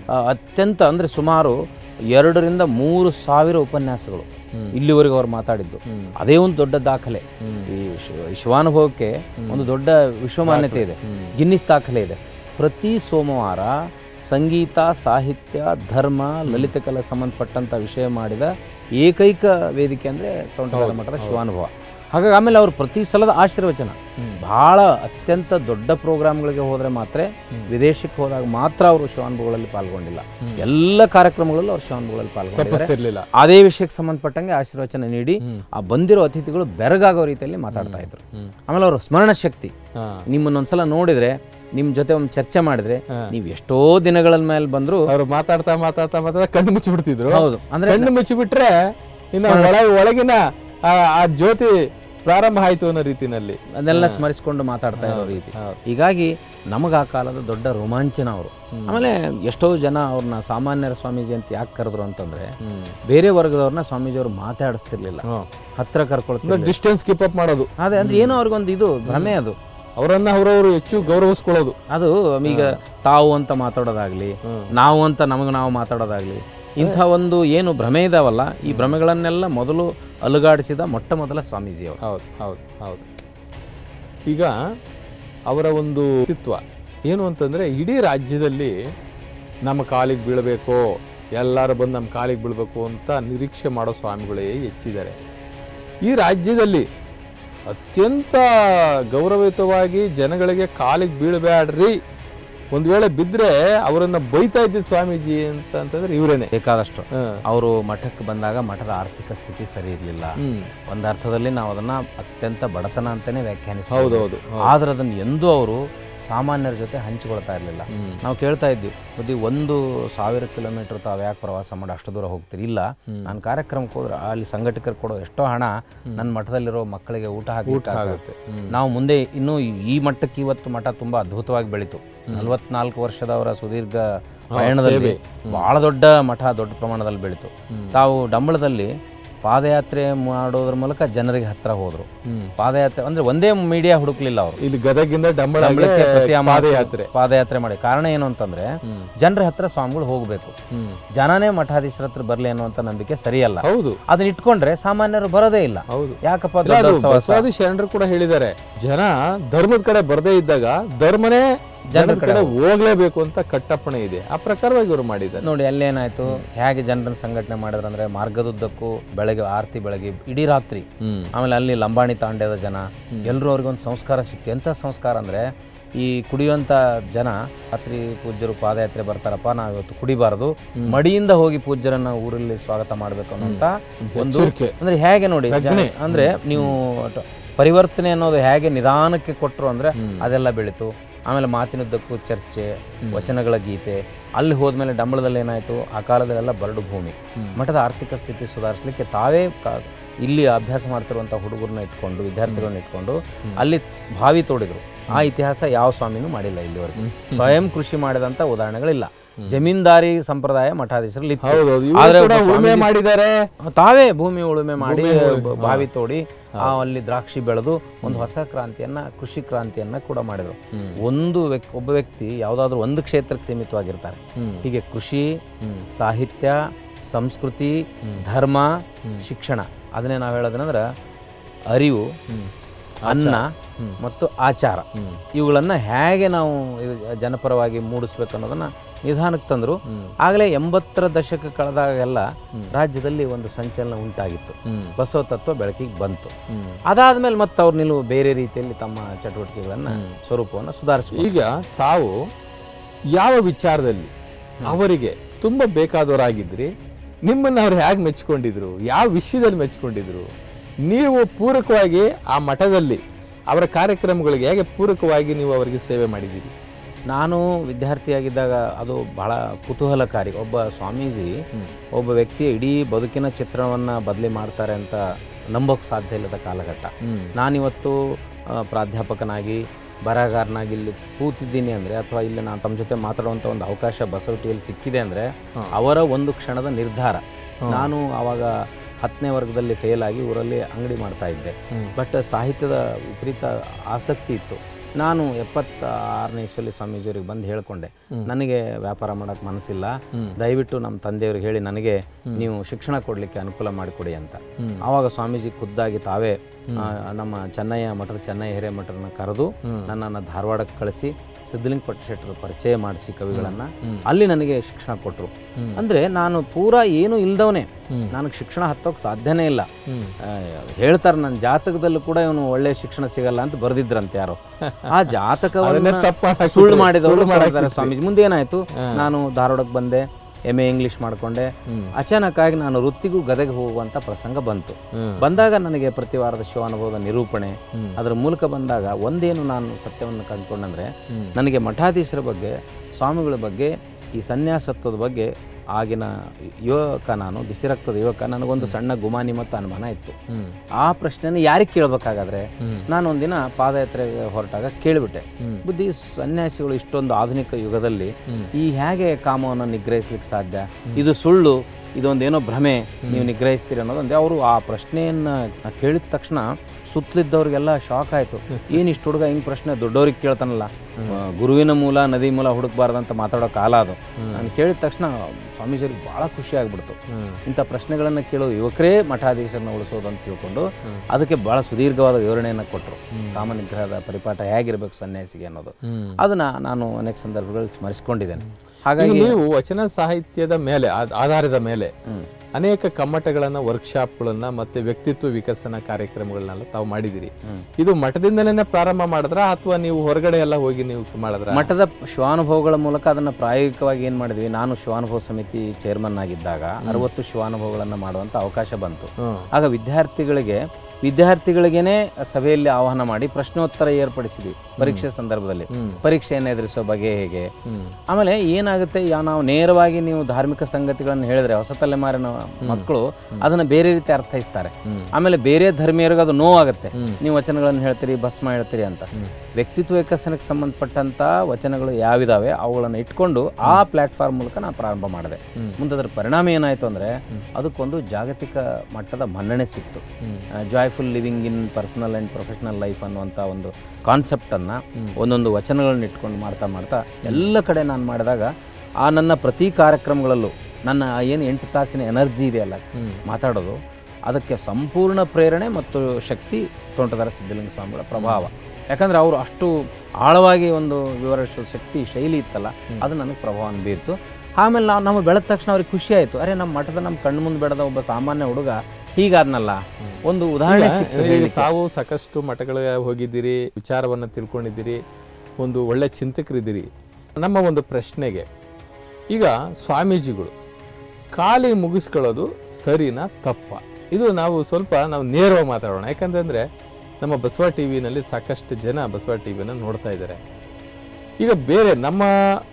ಅತ್ಯಂತ ಅಂದ್ರೆ ಸುಮಾರು ಎರಡರಿಂದ ಮೂರು ಸಾವಿರ ಉಪನ್ಯಾಸಗಳು ಇಲ್ಲಿವರೆಗೂ ಅವ್ರು ಮಾತಾಡಿದ್ದು ಅದೇ ಒಂದು ದೊಡ್ಡ ದಾಖಲೆ ಈ ಶಿವ- ಈ ಶಿವಾನುಭವಕ್ಕೆ ಒಂದು ದೊಡ್ಡ ವಿಶ್ವಮಾನ್ಯತೆ ಇದೆ ಗಿನ್ನಿಸ್ ದಾಖಲೆ ಇದೆ ಪ್ರತಿ ಸೋಮವಾರ ಸಂಗೀತ ಸಾಹಿತ್ಯ ಧರ್ಮ ಲಲಿತಕಲೆ ಸಂಬಂಧಪಟ್ಟಂತ ವಿಷಯ ಮಾಡಿದ ಏಕೈಕ ವೇದಿಕೆ ಅಂದ್ರೆ ತೋಂಟದಾರ್ಯ ಮಠದ ಶಿವಾನುಭವ ಹಾಗಾಗಿ ಆಮೇಲೆ ಅವರು ಪ್ರತಿ ಸಲದ ಆಶೀರ್ವಚನ ಬಹಳ ಅತ್ಯಂತ ದೊಡ್ಡ ಪ್ರೋಗ್ರಾಮ್ಗಳಿಗೆ ಹೋದ್ರೆ ಮಾತ್ರ ವಿದೇಶಕ್ಕೆ ಹೋದಾಗ ಮಾತ್ರ ಅವರು ಶಿವಾನುಭವಗಳಲ್ಲಿ ಪಾಲ್ಗೊಂಡಿಲ್ಲ ಎಲ್ಲ ಕಾರ್ಯಕ್ರಮಗಳಲ್ಲೂ ಅವರು ಶಿವಾನುಭವಗಳಲ್ಲಿ ಪಾಲ್ಗೊಂಡಿದ್ದಾರೆ ತಪ್ಪಿಸ್ತಿರ್ಲಿಲ್ಲ ಅದೇ ವಿಷಯಕ್ಕೆ ಸಂಬಂಧಪಟ್ಟಂಗೆ ಆಶೀರ್ವಚನ ನೀಡಿ ಆ ಬಂದಿರೋ ಅತಿಥಿಗಳು ಬೆರಗಾಗೋ ರೀತಿಯಲ್ಲಿ ಮಾತಾಡ್ತಾ ಇದ್ರು ಆಮೇಲೆ ಅವರು ಸ್ಮರಣ ಶಕ್ತಿ ಹಾ. ನಿಮ್ಮನ್ನೊಂದ್ಸಲ ನೋಡಿದ್ರೆ ನಿಮ್ಮ ಜೊತೆ ಒಂದು ಚರ್ಚೆ ಮಾಡಿದ್ರೆ ನೀವು ಎಷ್ಟೋ ದಿನಗಳ ಮೇಲೆ ಬಂದ್ರು ಅವ್ರು ಮಾತಾಡ್ತಾ ಮಾತಾಡ್ತಾ ಮಾತಾಡ್ತಾ ಕಣ್ಣು ಮುಚ್ಚಿಬಿಡ್ತಿದ್ರು ಹೌದು ಅಂದ್ರೆ ಕಣ್ಣು ಮುಚ್ಚಿಬಿಟ್ರೆ ಇನ್ನು ಒಳ ಒಳಗಿನ ಆ ಆ ಜ್ಯೋತಿ ಪ್ರಾರಂಭ ಆಯ್ತು ಅನ್ನೋ ರೀತಿನಲ್ಲಿ ಅದೆಲ್ಲ ಸ್ಮರಿಸಿಕೊಂಡು ಮಾತಾಡ್ತಾ ಇರೋ ರೀತಿ ಹೀಗಾಗಿ ನಮಗೆ ಆ ಕಾಲದ ದೊಡ್ಡ ರೋಮಾಂಚನ ಅವರು ಆಮೇಲೆ ಎಷ್ಟೋ ಜನ ಅವ್ರನ್ನ ಸಾಮಾನ್ಯರ ಸ್ವಾಮೀಜಿ ಅಂತ ಯಾಕೆ ಕರೆದ್ರು ಅಂತಂದ್ರೆ ಬೇರೆ ವರ್ಗದವ್ರನ್ನ ಸ್ವಾಮೀಜಿಯವರು ಮಾತಾಡಿಸ್ತಿರ್ಲಿಲ್ಲ ಹತ್ರ ಕರ್ಕೊಳ್ತಿರ್ಲಿಲ್ಲ ಡಿಸ್ಟೆನ್ಸ್ ಕೀಪ್ ಅಪ್ ಮಾಡೋದು ಅದೇ ಅಂದ್ರೆ ಏನೋ ಅವ್ರಿಗೊಂದು ಇದು ಭ್ರಮೆ ಅದು ಅವರನ್ನ ಅವರವರು ಹೆಚ್ಚು ಗೌರವಿಸ್ಕೊಳ್ಳೋದು ಅದು ಈಗ ತಾವು ಅಂತ ಮಾತಾಡೋದಾಗ್ಲಿ ನಾವು ಅಂತ ನಮಗೆ ನಾವು ಮಾತಾಡೋದಾಗ್ಲಿ ಇಂಥ ಒಂದು ಏನು ಭ್ರಮೆ ಇದಾವಲ್ಲ ಈ ಭ್ರಮೆಗಳನ್ನೆಲ್ಲ ಮೊದಲು ಅಲುಗಾಡಿಸಿದ ಮೊಟ್ಟ ಮೊದಲ ಸ್ವಾಮೀಜಿಯವರು ಹೌದು ಹೌದು ಹೌದು ಈಗ ಅವರ ಒಂದು ವ್ಯಕ್ತಿತ್ವ ಏನು ಅಂತಂದರೆ ಇಡೀ ರಾಜ್ಯದಲ್ಲಿ ನಮ್ಮ ಕಾಲಿಗೆ ಬೀಳಬೇಕು ಎಲ್ಲರೂ ಬಂದು ನಮ್ಮ ಕಾಲಿಗೆ ಬೀಳಬೇಕು ಅಂತ ನಿರೀಕ್ಷೆ ಮಾಡೋ ಸ್ವಾಮಿಗಳೇ ಹೆಚ್ಚಿದ್ದಾರೆ ಈ ರಾಜ್ಯದಲ್ಲಿ ಅತ್ಯಂತ ಗೌರವಯುತವಾಗಿ ಜನಗಳಿಗೆ ಕಾಲಿಗೆ ಬೀಳಬೇಡ್ರಿ ಒಂದ್ ವೇಳೆ ಬಿದ್ರೆ ಅವರನ್ನ ಬೈತಾ ಇದ್ದಿದ್ ಸ್ವಾಮೀಜಿ ಅಂತ ಅಂತಂದ್ರೆ ಇವರೇನೆ ಬೇಕಾದಷ್ಟು ಅವರು ಮಠಕ್ಕೆ ಬಂದಾಗ ಮಠದ ಆರ್ಥಿಕ ಸ್ಥಿತಿ ಸರಿ ಇರಲಿಲ್ಲ ಹ್ಮ್ ಒಂದು ಅರ್ಥದಲ್ಲಿ ನಾವು ಅದನ್ನ ಅತ್ಯಂತ ಬಡತನ ಅಂತಾನೆ ವ್ಯಾಖ್ಯಾನಿಸ್ತೀವಿ ಹೌದೌದು ಆದ್ರೆ ಅದನ್ನು ಎಂದೂ ಅವರು ಸಾಮಾನ್ಯರ ಜೊತೆ ಹಂಚಿಕೊಳ್ತಾ ಇರಲಿಲ್ಲ ಹ್ಮ್. ನಾವು ಕೇಳ್ತಾ ಇದ್ವಿ ಬುದ್ಧಿ ಒಂದು ಸಾವಿರ ಕಿಲೋಮೀಟರ್ ತಾವು ಯಾಕೆ ಪ್ರವಾಸ ಮಾಡಿ ಅಷ್ಟು ದೂರ ಹೋಗ್ತೀರಿ ಇಲ್ಲ ನಾನು ಕಾರ್ಯಕ್ರಮಕ್ಕೆ ಹೋದ್ರೆ ಅಲ್ಲಿ ಸಂಘಟಕರು ಕೊಡೋ ಎಷ್ಟೋ ಹಣ ನನ್ನ ಮಠದಲ್ಲಿರೋ ಮಕ್ಕಳಿಗೆ ಊಟ ಹಾಕಿ ಆಗುತ್ತೆ ಹ್ಮ್ ನಾವು ಮುಂದೆ ಇನ್ನೂ ಈ ಮಟ್ಟಕ್ಕೆ ಇವತ್ತು ಮಠ ತುಂಬಾ ಅದ್ಭುತವಾಗಿ ಬೆಳೀತು ನಲವತ್ನಾಲ್ಕು ವರ್ಷದವರ ಸುದೀರ್ಘ ಪಯಣದಲ್ಲಿ ಬಹಳ ದೊಡ್ಡ ಮಠ ದೊಡ್ಡ ಪ್ರಮಾಣದಲ್ಲಿ ಬೆಳೀತು ತಾವು ಡಂಬಳದಲ್ಲಿ ಪಾದಯಾತ್ರೆ ಮಾಡೋದ್ರ ಮೂಲಕ ಜನರಿಗೆ ಹತ್ರ ಹೋದ್ರು ಹ್ಮ್. ಪಾದಯಾತ್ರೆ ಅಂದ್ರೆ ಒಂದೇ ಮೀಡಿಯಾ ಹುಡುಕ್ಲಿಲ್ಲ ಅವರು ಇಲ್ಲಿ ಗದಗಿಂದ ಡಂಬಳಗೆ ಡಂಬಳಕ್ಕೆ ಪ್ರತಿ ಅಮಾವಾಸ್ಯೆ ಪಾದಯಾತ್ರೆ ಪಾದಯಾತ್ರೆ ಮಾಡಿ ಕಾರಣ ಏನು ಅಂತಂದ್ರೆ ಜನರ ಹತ್ರ ಸ್ವಾಮಿಗಳು ಹೋಗ್ಬೇಕು ಹ್ಮ್ ಜನನೇ ಮಠಾಧೀಶರ ಹತ್ರ ಬರ್ಲಿ ಅನ್ನುವಂತ ನಂಬಿಕೆ ಸರಿಯಲ್ಲ ಹೌದು ಅದನ್ನ ಇಟ್ಕೊಂಡ್ರೆ ಸಾಮಾನ್ಯರು ಬರೋದೇ ಇಲ್ಲ ಹೌದು ಯಾಕಪ್ಪ ಇಲ್ಲ, ದೊಡ್ಡ ಅದು ಸವಾಸ? ಬಸವಾದಿ ಶರಣರು ಕೂಡ ಹೇಳಿದ್ದಾರೆ ಜನ ಧರ್ಮದ ಕಡೆ ಬರದೇ ಇದ್ದಾಗ ಧರ್ಮನೇ ಜನರ ಕಡೆ ಹೋಗ್ಲೇಬೇಕು ಅಂತ ಕಟ್ಟಪ್ಪಣೆ ಇದೆ ಆ ಪ್ರಕಾರವಾಗಿ ಇವರು ಮಾಡಿದ್ದಾರೆ ನೋಡಿ ಅಲ್ಲೇನಾಯ್ತು ಹೇಗೆ ಜನರನ್ನ ಸಂಘಟನೆ ಮಾಡಿದ್ರಂದ್ರೆ ಮಾರ್ಗದುದ್ದಕ್ಕೂ ಬೆಳಗ್ಗೆ ಆರತಿ ಬೆಳಗ್ಗೆ ಇಡೀ ರಾತ್ರಿ ಹ್ಮ್ ಆಮೇಲೆ ಅಲ್ಲಿ ಲಂಬಾಣಿ ತಾಂಡ್ಯದ ಜನ ಎಲ್ಲರೂ ಅವ್ರಿಗೊಂದು ಸಂಸ್ಕಾರ ಸಿಕ್ತು ಎಂಥ ಸಂಸ್ಕಾರ ಅಂದ್ರೆ ಈ ಕುಡಿಯುವಂತ ಜನ ರಾತ್ರಿ ಪೂಜ್ಯರು ಪಾದಯಾತ್ರೆ ಬರ್ತಾರಪ್ಪ ನಾವು ಇವತ್ತು ಕುಡಿಬಾರದು ಮಡಿಯಿಂದ ಹೋಗಿ ಪೂಜ್ಯರನ್ನ ಊರಲ್ಲಿ ಸ್ವಾಗತ ಮಾಡ್ಬೇಕು ಅನ್ನೋಂತ ಒಂದು ಎಚ್ಚರಿಕೆ. ಅಂದ್ರೆ ಹೇಗೆ ನೋಡಿ ಜನ- ಅಂದ್ರೆ ನೀವು ಟ- ಪರಿವರ್ತನೆ ಅನ್ನೋದು ಹೇಗೆ ನಿಧಾನಕ್ಕೆ ಕೊಟ್ಟರು ಅಂದ್ರೆ ಅದೆಲ್ಲ ಬೆಳೀತು ಆಮೇಲೆ ಮಾತಿನುದ್ದಕ್ಕೂ ಚರ್ಚೆ ವಚನಗಳ ಗೀತೆ ಅಲ್ಲಿ ಹೋದ್ಮೇಲೆ ಡಂಬಳದಲ್ಲಿ ಏನಾಯ್ತು ಆ ಕಾಲದಲ್ಲೆಲ್ಲ ಬರಡು ಭೂಮಿ ಮಠದ ಆರ್ಥಿಕ ಸ್ಥಿತಿ ಸುಧಾರಿಸಲಿಕ್ಕೆ ತಾವೇ ಕ- ಇಲ್ಲಿ ಅಭ್ಯಾಸ ಮಾಡ್ತಿರುವಂಥ ಹುಡುಗರನ್ನ ಇಟ್ಕೊಂಡು ವಿದ್ಯಾರ್ಥಿಗಳನ್ನ ಇಟ್ಕೊಂಡು ಅಲ್ಲಿ ಬಾವಿ ತೋಡಿದ್ರು ಆ ಇತಿಹಾಸ ಯಾವ ಸ್ವಾಮಿನೂ ಮಾಡಿಲ್ಲ ಇಲ್ಲಿವರೆಗೂ ಸ್ವಯಂ ಕೃಷಿ ಮಾಡಿದಂಥ ಉದಾಹರಣೆಗಳಿಲ್ಲ ಜಮೀನ್ದಾರಿ ಸಂಪ್ರದಾಯ ಮಠಾಧೀಶರಲ್ಲಿ ಇತ್ತು. ಹೌದೌದು ಇವ್ರು ಆದ್ರೆ ಕೂಡ ಒಬ್ಬ ಉಳುಮೆ ಸ್ವಾಮೀಜಿ- ಮಾಡಿದ್ದಾರೆ ತಾವೇ ಭೂಮಿ ಉಳುಮೆ ಮಾಡಿ ಬ- ಬಾವಿ ತೋಡಿ ಆ ಅಲ್ಲಿ ದ್ರಾಕ್ಷಿ ಬೆಳೆದು ಒಂದು ಹೊಸ ಕ್ರಾಂತಿಯನ್ನ ಕೃಷಿ ಕ್ರಾಂತಿಯನ್ನ ಕೂಡ ಮಾಡಿದ್ರು ಒಂದು ವ್ಯಕ್- ಒಬ್ಬ ವ್ಯಕ್ತಿ ಯಾವುದಾದ್ರೂ ಒಂದು ಕ್ಷೇತ್ರಕ್ಕೆ ಸೀಮಿತವಾಗಿರ್ತಾರೆ ಹ್ಮ್. ಹೀಗೆ ಕೃಷಿ ಸಾಹಿತ್ಯ ಸಂಸ್ಕೃತಿ ಧರ್ಮ ಶಿಕ್ಷಣ ಅದನ್ನೇ ನಾವು ಹೇಳೋದಂದ್ರೆ ಅರಿವು ಅನ್ನ ಮತ್ತು ಆಚಾರ ಇವುಗಳನ್ನ ಹೇಗೆ ನಾವು ಇದು ಜನಪರವಾಗಿ ಮೂಡಿಸ್ಬೇಕು ಅನ್ನೋದನ್ನ ನಿಧಾನಕ್ಕೆ ತಂದರು ಆಗಲೇ ಎಂಬತ್ತರ ದಶಕ ಕಳೆದಾಗೆಲ್ಲ ರಾಜ್ಯದಲ್ಲಿ ಒಂದು ಸಂಚಲನ ಉಂಟಾಗಿತ್ತು ಹ್ಮ್. ಬಸವ ತತ್ವ ಬೆಳಕಿಗೆ ಬಂತು ಹ್ಮ್. ಅದಾದ್ಮೇಲೆ ಮತ್ತೆ ಅವ್ರ ನಿಲುವು ಬೇರೆ ರೀತಿಯಲ್ಲಿ ತಮ್ಮ ಚಟುವಟಿಕೆಗಳನ್ನ ಸ್ವರೂಪವನ್ನು ಸುಧಾರಿಸ್ಬೋದು ಈಗ ತಾವು ಯಾವ ವಿಚಾರದಲ್ಲಿ ಅವರಿಗೆ ತುಂಬ ಬೇಕಾದವರಾಗಿದ್ರಿ ನಿಮ್ಮನ್ನ ಅವ್ರು ಹೇಗೆ ಮೆಚ್ಕೊಂಡಿದ್ರು ಯಾವ ವಿಷಯದಲ್ಲಿ ಮೆಚ್ಕೊಂಡಿದ್ರು ನೀವು ಪೂರಕವಾಗಿ ಆ ಮಠದಲ್ಲಿ ಅವರ ಕಾರ್ಯಕ್ರಮಗಳಿಗೆ ಹೇಗೆ ಪೂರಕವಾಗಿ ನೀವು ಅವರಿಗೆ ಸೇವೆ ಮಾಡಿದ್ದೀರಿ ನಾನು ವಿದ್ಯಾರ್ಥಿಯಾಗಿದ್ದಾಗ ಅದು ಬಹಳ ಕುತೂಹಲಕಾರಿ ಒಬ್ಬ ಸ್ವಾಮೀಜಿ ಒಬ್ಬ ವ್ಯಕ್ತಿಯ ಇಡೀ ಬದುಕಿನ ಚಿತ್ರಣವನ್ನು ಬದಲಿ ಮಾಡ್ತಾರೆ ಅಂತ ನಂಬೋಕೆ ಸಾಧ್ಯ ಇಲ್ಲದ ಕಾಲಘಟ್ಟ ನಾನಿವತ್ತು ಆ, ಪ್ರಾಧ್ಯಾಪಕನಾಗಿ ಬರಹಗಾರನಾಗಿ ಇಲ್ಲಿ ಕೂತಿದ್ದೀನಿ ಅಂದರೆ ಅಥವಾ ಇಲ್ಲಿ ನಾನು ತಮ್ಮ ಜೊತೆ ಮಾತಾಡುವಂಥ ಒಂದು ಅವಕಾಶ ಬಸವಟಿಯಲ್ಲಿ ಸಿಕ್ಕಿದೆ ಅಂದರೆ ಅವರ ಒಂದು ಕ್ಷಣದ ನಿರ್ಧಾರ ನಾನು ಆವಾಗ ಹತ್ತನೇ ವರ್ಗದಲ್ಲಿ ಫೇಲ್ ಆಗಿ ಊರಲ್ಲಿ ಅಂಗಡಿ ಮಾಡ್ತಾ ಇದ್ದೆ ಬಟ್ ಸಾಹಿತ್ಯದ ವಿಪರೀತ ಆಸಕ್ತಿ ಇತ್ತು ನಾನು ಎಪ್ಪತ್ತಾರನೇ ಇಸ್ವಲ್ಲಿ ಸ್ವಾಮೀಜಿಯವ್ರಿಗೆ ಬಂದು ಹೇಳ್ಕೊಂಡೆ ನನಗೆ ವ್ಯಾಪಾರ ಮಾಡೋಕ್ಕೆ ಮನಸ್ಸಿಲ್ಲ ದಯವಿಟ್ಟು ನಮ್ಮ ತಂದೆಯವ್ರಿಗೆ ಹೇಳಿ ನನಗೆ ನೀವು ಶಿಕ್ಷಣ ಕೊಡಲಿಕ್ಕೆ ಅನುಕೂಲ ಮಾಡಿಕೊಡಿ ಅಂತ ಆವಾಗ ಸ್ವಾಮೀಜಿ ಖುದ್ದಾಗಿ ತಾವೇ ಆ, ನಮ್ಮ ಚೆನ್ನಯ್ಯ ಮಠದ ಚೆನ್ನಯ್ಯ ಹಿರೇಮಠರನ್ನ ಕರೆದು ನನ್ನನ್ನು ಧಾರವಾಡಕ್ಕೆ ಕಳಿಸಿ ಸಿದ್ಧಲಿಂಗ ಪಟ್ಟಶೆಟ್ಟರು ಪರಿಚಯ ಮಾಡಿಸಿ ಕವಿಗಳನ್ನ ಅಲ್ಲಿ ನನಗೆ ಶಿಕ್ಷಣ ಕೊಟ್ಟರು ಅಂದ್ರೆ ನಾನು ಪೂರಾ ಏನು ಇಲ್ದವನೇ ನನಗೆ ಶಿಕ್ಷಣ ಹತ್ತೋಕೆ ಸಾಧ್ಯನೇ ಇಲ್ಲ ಹೇಳ್ತಾರೆ ನನ್ನ ಜಾತಕದಲ್ಲೂ ಕೂಡ ಇವನು ಒಳ್ಳೆ ಶಿಕ್ಷಣ ಸಿಗಲ್ಲ ಅಂತ ಬರೆದಿದ್ರಂತೆ ಯಾರೋ ಆ ಜಾತಕವನ್ನ ಅದನ್ನೇ ತಪ್ಪು ಮಾಡಾಕ್ಬಿಟ್ರು. ಸುಳ್ಳು ಮಾಡಿದವರು ಸುಳ್ಳು ಮಾಡಿದ್ದಾರೆ ಸ್ವಾಮೀಜಿ ಮುಂದೆ ಏನಾಯ್ತು ನಾನು ಧಾರವಾಡಕ್ಕೆ ಬಂದೆ ಎಮ್ ಎ ಇಂಗ್ಲಿಷ್ ಮಾಡ್ಕೊಂಡೆ ಅಚಾನಕ್ಕಾಗಿ ನಾನು ವೃತ್ತಿಗೂ ಗದಗೆ ಹೋಗುವಂತ ಪ್ರಸಂಗ ಬಂತು ಬಂದಾಗ ನನಗೆ ಪ್ರತಿ ವಾರದ ಶಿವಾನುಭವದ ನಿರೂಪಣೆ ಅದರ ಮೂಲಕ ಬಂದಾಗ ಒಂದೇನು ನಾನು ಸತ್ಯವನ್ನು ಕಂಡುಕೊಂಡಂದ್ರೆ ನನಗೆ ಮಠಾಧೀಶರ ಬಗ್ಗೆ ಸ್ವಾಮಿಗಳ ಬಗ್ಗೆ ಈ ಸನ್ಯಾಸತ್ವದ ಬಗ್ಗೆ ಆಗಿನ ಯುವಕ ನಾನು ಬಿಸಿ ರಕ್ತದ ಯುವಕ ನನಗೊಂದು ಸಣ್ಣ ಗುಮಾನಿ ಮತ್ತು ಅನುಮಾನ ಇತ್ತು ಆ ಪ್ರಶ್ನೆನ ಯಾರಿಗೆ ಕೇಳಬೇಕಾಗಾದ್ರೆ ನಾನು ಒಂದಿನ ಪಾದಯಾತ್ರೆಗೆ ಹೊರಟಾಗ ಕೇಳಿಬಿಟ್ಟೆ ಬುದ್ಧಿ ಸನ್ಯಾಸಿಗಳು ಇಷ್ಟೊಂದು ಆಧುನಿಕ ಯುಗದಲ್ಲಿ ಈ ಹೇಗೆ ಕಾಮವನ್ನು ನಿಗ್ರಹಿಸ್ಲಿಕ್ಕೆ ಸಾಧ್ಯ ಇದು ಸುಳ್ಳು ಇದೊಂದೇನೋ ಭ್ರಮೆ ನೀವು ನಿಗ್ರಹಿಸ್ತೀರಿ ಅನ್ನೋದೊಂದೇ ಅವರು ಆ ಪ್ರಶ್ನೆಯನ್ನು ಕೇಳಿದ ತಕ್ಷಣ ಸುತ್ತಲಿದ್ದವ್ರಿಗೆಲ್ಲ ಶಾಕ್ ಆಯಿತು ಏನು ಇಷ್ಟು ಹುಡುಗ ಹಿಂಗೆ ಪ್ರಶ್ನೆ ದೊಡ್ಡವ್ರಿಗೆ ಕೇಳ್ತಾನಲ್ಲ ಆ, ಗುರುವಿನ ಮೂಲ ನದಿ ಮೂಲ ಹುಡುಕ್ಬಾರ್ದಂತ ಮಾತಾಡೋ ಕಾಲ ಅದು ನಾನು ಕೇಳಿದ ತಕ್ಷಣ ಸ್ವಾಮೀಜಿಯವ್ರಿಗೆ ಭಾಳ ಖುಷಿ ಆಗ್ಬಿಡ್ತು ಇಂಥ ಪ್ರಶ್ನೆಗಳನ್ನು ಕೇಳೋ ಯುವಕರೇ ಮಠಾಧೀಶರನ್ನ ಉಳಿಸೋದು ಅಂತ ತಿಳ್ಕೊಂಡು ಅದಕ್ಕೆ ಭಾಳ ಸುದೀರ್ಘವಾದ ವಿವರಣೆಯನ್ನು ಕೊಟ್ಟರು ಕಾಮನಿಗ್ರಹದ ಪರಿಪಾಠ ಹೇಗಿರಬೇಕು ಸನ್ಯಾಸಿಗೆ ಅನ್ನೋದು ಅದನ್ನ ನಾನು ಅನೇಕ ಸಂದರ್ಭಗಳಲ್ಲಿ ಸ್ಮರಿಸ್ಕೊಂಡಿದ್ದೇನೆ ಈಗ ಹಾಗಾಗಿ ನೀವು ವಚನ ಸಾಹಿತ್ಯದ ಮೇಲೆ ಆದ್- ಆಧಾರದ ಮೇಲೆ ಅನೇಕ ಕಮ್ಮಟಗಳನ್ನು ವರ್ಕ್ಶಾಪ್ಗಳನ್ನು ಮತ್ತು ವ್ಯಕ್ತಿತ್ವ ವಿಕಸನ ಕಾರ್ಯಕ್ರಮಗಳನ್ನೆಲ್ಲ ತಾವು ಮಾಡಿದಿರಿ ಹ್ಮ್. ಇದು ಮಠದಿಂದಲೇ ಪ್ರಾರಂಭ ಮಾಡಿದ್ರಾ ಅಥವಾ ನೀವು ಹೊರಗಡೆ ಎಲ್ಲ ಹೋಗಿ ನೀವು ಮಾಡಿದ್ರ ಮಠದ ಶ್ವಾನುಭವಗಳ ಮೂಲಕ ಅದನ್ನು ಪ್ರಾಯೋಗಿಕವಾಗಿ ಏನು ಮಾಡಿದ್ವಿ ನಾನು ಶ್ವಾನುಭವ ಸಮಿತಿ ಚೇರ್ಮನ್ ಆಗಿದ್ದಾಗ ಅರವತ್ತು ಶ್ವಾನುಭವಗಳನ್ನು ಮಾಡುವಂಥ ಅವಕಾಶ ಬಂತು ಹ್ಮ್ ಆಗ ವಿದ್ಯಾರ್ಥಿಗಳಿಗೆ ವಿದ್ಯಾರ್ಥಿಗಳಿಗೇನೆ ಸಭೆಯಲ್ಲಿ ಆಹ್ವಾನ ಮಾಡಿ ಪ್ರಶ್ನೋತ್ತರ ಏರ್ಪಡಿಸಿದ್ವಿ ಪರೀಕ್ಷೆ ಸಂದರ್ಭದಲ್ಲಿ ಹ್ಮ್. ಪರೀಕ್ಷೆಯನ್ನು ಎದುರಿಸೋ ಬಗೆ ಹೇಗೆ ಹ್ಮ್ ಆಮೇಲೆ ಏನಾಗುತ್ತೆ ಯಾ ನಾವು ನೇರವಾಗಿ ನೀವು ಧಾರ್ಮಿಕ ಸಂಗತಿಗಳನ್ನು ಹೇಳಿದ್ರೆ ಹೊಸ ತಲೆಮಾರಿನ ಮಕ್ಕಳು ಅದನ್ನು ಬೇರೆ ರೀತಿ ಅರ್ಥೈಸ್ತಾರೆ ಹ್ಮ್. ಆಮೇಲೆ ಬೇರೆ ಧರ್ಮೀಯರಿಗೆ ಅದು ನೋವಾಗುತ್ತೆ ಹ್ಮ್. ನೀವು ವಚನಗಳನ್ನು ಹೇಳ್ತೀರಿ ಭಸ್ಮ ಹೇಳ್ತೀರಿ ಅಂತ ವ್ಯಕ್ತಿತ್ವ ವಿಕಸನಕ್ಕೆ ಸಂಬಂಧಪಟ್ಟಂತ ವಚನಗಳು ಯಾವಿದಾವೆ ಅವುಗಳನ್ನು ಇಟ್ಕೊಂಡು ಆ ಪ್ಲಾಟ್ಫಾರ್ಮ್ ಮೂಲಕ ನಾನು ಪ್ರಾರಂಭ ಮಾಡಿದೆ ಹ್ಮ್. ಮುಂದೆ ಅದರ ಪರಿಣಾಮ ಏನಾಯ್ತು ಅಂದ್ರೆ ಅದಕ್ಕೊಂದು ಜಾಗತಿಕ ಮಟ್ಟದ ಮನ್ನಣೆ ಸಿಕ್ತು ಹ್ಮ್. Joyful living in personal and professional life ಅನ್ನುವಂಥ ಒಂದು ಕಾನ್ಸೆಪ್ಟನ್ನು ಒಂದೊಂದು ವಚನಗಳನ್ನ ಇಟ್ಕೊಂಡು ಮಾಡ್ತಾ ಮಾಡ್ತಾ ಎಲ್ಲ ಕಡೆ ನಾನು ಮಾಡಿದಾಗ ಆ ನನ್ನ ಪ್ರತಿ ಕಾರ್ಯಕ್ರಮಗಳಲ್ಲೂ ನನ್ನ ಏನು ಎಂಟು ತಾಸಿನ ಎನರ್ಜಿ ಇದೆಯಲ್ಲ ಹ್ಮ್. ಮಾತಾಡೋದು ಅದಕ್ಕೆ ಸಂಪೂರ್ಣ ಪ್ರೇರಣೆ ಮತ್ತು ಶಕ್ತಿ ತೋಂಟದಾರ ಸಿದ್ಧಲಿಂಗ ಸ್ವಾಮಿಗಳ ಪ್ರಭಾವ ಯಾಕಂದರೆ ಅವರು ಅಷ್ಟು ಆಳವಾಗಿ ಒಂದು ವಿವರಿಸೋ ಶಕ್ತಿ ಶೈಲಿ ಇತ್ತಲ್ಲ ಅದು ನನಗೆ ಪ್ರಭಾವವನ್ನು ಬೀರ್ತು ಆಮೇಲೆ ನಾವು ನಮ್ಮ ಬೆಳೆದ ತಕ್ಷಣ ಅವ್ರಿಗೆ ಖುಷಿ ಆಯಿತು ಅರೆ ನಮ್ಮ ಮಠದ ನಮ್ಮ ಕಣ್ಣು ಮುಂದೆ ಬೆಳೆದ ಒಬ್ಬ ಸಾಮಾನ್ಯ ಹುಡುಗ ಹೀಗಾದ್ನಲ್ಲ ಒಂದು ಉದಾಹರಣೆ ಸಿಕ್ತು ಈಗ ತಾವು ಸಾಕಷ್ಟು ಮಠಗಳಿಗೆ ಹೋಗಿದ್ದೀರಿ ವಿಚಾರವನ್ನು ತಿಳ್ಕೊಂಡಿದ್ದೀರಿ ಒಂದು ಒಳ್ಳೆ ಚಿಂತಕರಿದ್ದೀರಿ ನಮ್ಮ ಒಂದು ಪ್ರಶ್ನೆಗೆ ಈಗ ಸ್ವಾಮೀಜಿಗಳು ಖಾಲಿ ಮುಗಿಸ್ಕೊಳ್ಳೋದು ಸರಿನಾ ತಪ್ಪ ಇದು ನಾವು ಸ್ವಲ್ಪ ನಾವು ನೇರವಾಗಿ ಮಾತಾಡೋಣ ಯಾಕಂತಂದರೆ ನಮ್ಮ ಬಸವ ಟಿ ವಿನಲ್ಲಿ ಸಾಕಷ್ಟು ಜನ ಬಸವ ಟಿ ವಿನ ನೋಡ್ತಾ ಇದ್ದಾರೆ ಈಗ ಬೇರೆ ನಮ್ಮ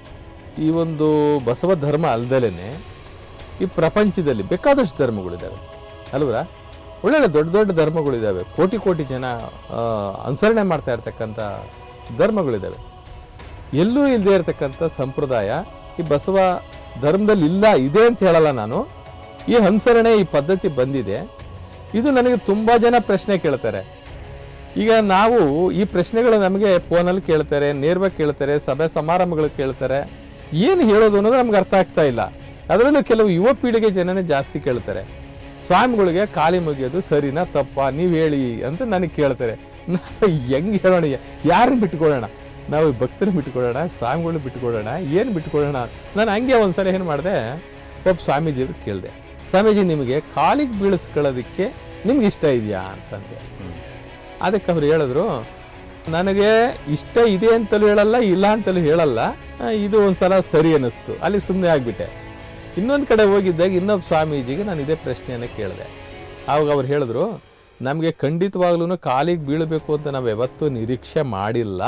ಈ ಒಂದು ಬಸವ ಧರ್ಮ ಅಲ್ದಲೇ ಈ ಪ್ರಪಂಚದಲ್ಲಿ ಬೇಕಾದಷ್ಟು ಧರ್ಮಗಳಿದ್ದಾವೆ ಅಲ್ವರ ಒಳ್ಳೊಳ್ಳೆ ದೊಡ್ಡ ದೊಡ್ಡ ಧರ್ಮಗಳಿದ್ದಾವೆ ಕೋಟಿ ಕೋಟಿ ಜನ ಆ, ಅನುಸರಣೆ ಮಾಡ್ತಾ ಇರ್ತಕ್ಕಂಥ ಧರ್ಮಗಳಿದ್ದಾವೆ ಎಲ್ಲೂ ಇಲ್ಲದೆ ಇರತಕ್ಕಂಥ ಸಂಪ್ರದಾಯ ಈ ಬಸವ ಧರ್ಮದಲ್ಲಿ ಇಲ್ಲ ಇದೆ ಅಂತ ಹೇಳಲ್ಲ ನಾನು ಈ ಅನುಸರಣೆ ಈ ಪದ್ಧತಿ ಬಂದಿದೆ ಇದು ನನಗೆ ತುಂಬ ಜನ ಪ್ರಶ್ನೆ ಕೇಳ್ತಾರೆ ಈಗ ನಾವು ಈ ಪ್ರಶ್ನೆಗಳು ನಮಗೆ ಫೋನಲ್ಲಿ ಕೇಳ್ತಾರೆ ನೇರವಾಗಿ ಕೇಳ್ತಾರೆ ಸಭೆ ಸಮಾರಂಭಗಳು ಕೇಳ್ತಾರೆ ಏನು ಹೇಳೋದು ಅನ್ನೋದು ನಮ್ಗೆ ಅರ್ಥ ಆಗ್ತಾ ಇಲ್ಲ ಅದರಲ್ಲೂ ಕೆಲವು ಯುವ ಪೀಳಿಗೆ ಜನನೇ ಜಾಸ್ತಿ ಕೇಳ್ತಾರೆ ಸ್ವಾಮಿಗಳಿಗೆ ಖಾಲಿ ಮುಗಿಯೋದು ಸರಿನಾ ತಪ್ಪಾ ನೀವು ಹೇಳಿ ಅಂತ ನನಗೆ ಕೇಳ್ತಾರೆ ನಾವು ಹೆಂಗೆ ಹೇಳೋಣ ಯಾರನ್ನ ಬಿಟ್ಕೊಳ್ಳೋಣ ನಾವು ಭಕ್ತರನ್ನ ಬಿಟ್ಕೊಳ್ಳೋಣ ಸ್ವಾಮಿಗಳನ್ನ ಬಿಟ್ಕೊಳ್ಳೋಣ ಏನು ಬಿಟ್ಕೊಳ್ಳೋಣ ನಾನು ಹಂಗೆ ಒಂದ್ಸಲ ಏನು ಮಾಡಿದೆ ಒಬ್ಬ ಸ್ವಾಮೀಜಿಯವ್ರು ಕೇಳಿದೆ ಸ್ವಾಮೀಜಿ ನಿಮಗೆ ಕಾಲಿಗೆ ಬೀಳಿಸ್ಕೊಳ್ಳೋದಕ್ಕೆ ನಿಮ್ಗೆ ಇಷ್ಟ ಇದೆಯಾ ಅಂತಂದೆ ಅದಕ್ಕೆ ಅವ್ರು ಹೇಳಿದ್ರು ನನಗೆ ಇಷ್ಟ ಇದೆ ಅಂತಲೂ ಹೇಳಲ್ಲ ಇಲ್ಲ ಅಂತಲೂ ಹೇಳಲ್ಲ ಆ, ಇದು ಒಂದ್ಸಲ ಸರಿ ಅನ್ನಿಸ್ತು ಅಲ್ಲಿ ಸುಮ್ಮನೆ ಆಗಿಬಿಟ್ಟೆ ಇನ್ನೊಂದು ಕಡೆ ಹೋಗಿದ್ದಾಗ ಇನ್ನೊಬ್ಬ ಸ್ವಾಮೀಜಿಗೆ ನಾನು ಇದೇ ಪ್ರಶ್ನೆಯನ್ನು ಕೇಳಿದೆ ಆವಾಗ ಅವ್ರು ಹೇಳಿದ್ರು ನಮಗೆ ಖಂಡಿತವಾಗ್ಲೂ ಕಾಲಿಗೆ ಬೀಳಬೇಕು ಅಂತ ನಾವು ಯಾವತ್ತೂ ನಿರೀಕ್ಷೆ ಮಾಡಿಲ್ಲ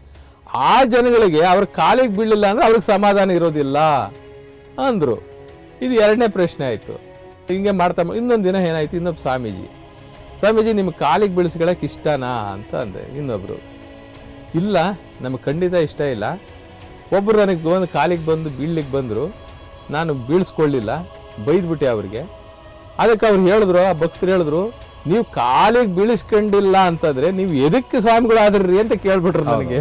ಆ ಜನಗಳಿಗೆ ಅವ್ರ ಕಾಲಿಗೆ ಬೀಳಲಿಲ್ಲ ಅಂದ್ರೆ ಅವ್ರಿಗೆ ಸಮಾಧಾನ ಇರೋದಿಲ್ಲ ಅಂದರು ಇದು ಎರಡನೇ ಪ್ರಶ್ನೆ ಆಯಿತು ಹಿಂಗೆ ಮಾಡ್ತಾ ಇನ್ನೊಂದು ದಿನ ಏನಾಯ್ತು ಇನ್ನೊಬ್ಬ ಸ್ವಾಮೀಜಿ ಸ್ವಾಮೀಜಿ ನಿಮ್ಗೆ ಕಾಲಿಗೆ ಬೀಳಿಸ್ಕೊಳಕ್ಕೆ ಇಷ್ಟನಾ ಅಂತ ಅಂದೆ ಇನ್ನೊಬ್ರು ಇಲ್ಲ ನಮಗೆ ಖಂಡಿತ ಇಷ್ಟ ಇಲ್ಲ ಒಬ್ಬರು ನನಗೆ ಬಂದು ಕಾಲಿಗೆ ಬಂದು ಬೀಳ್ಲಿಕ್ಕೆ ಬಂದರು ನಾನು ಬೀಳಿಸ್ಕೊಳ್ಳಿಲ್ಲ ಬೈದ್ಬಿಟ್ಟೆ ಅವ್ರಿಗೆ ಅದಕ್ಕೆ ಅವ್ರು ಹೇಳಿದ್ರು ಆ ಭಕ್ತರು ಹೇಳಿದ್ರು ನೀವು ಕಾಲಿಗೆ ಬೀಳಿಸ್ಕೊಂಡಿಲ್ಲ ಅಂತಂದ್ರೆ ನೀವು ಎದಕ್ಕೆ ಸ್ವಾಮಿಗಳಾದ್ರಿ ಅಂತ ಕೇಳ್ಬಿಟ್ರು ನನಗೆ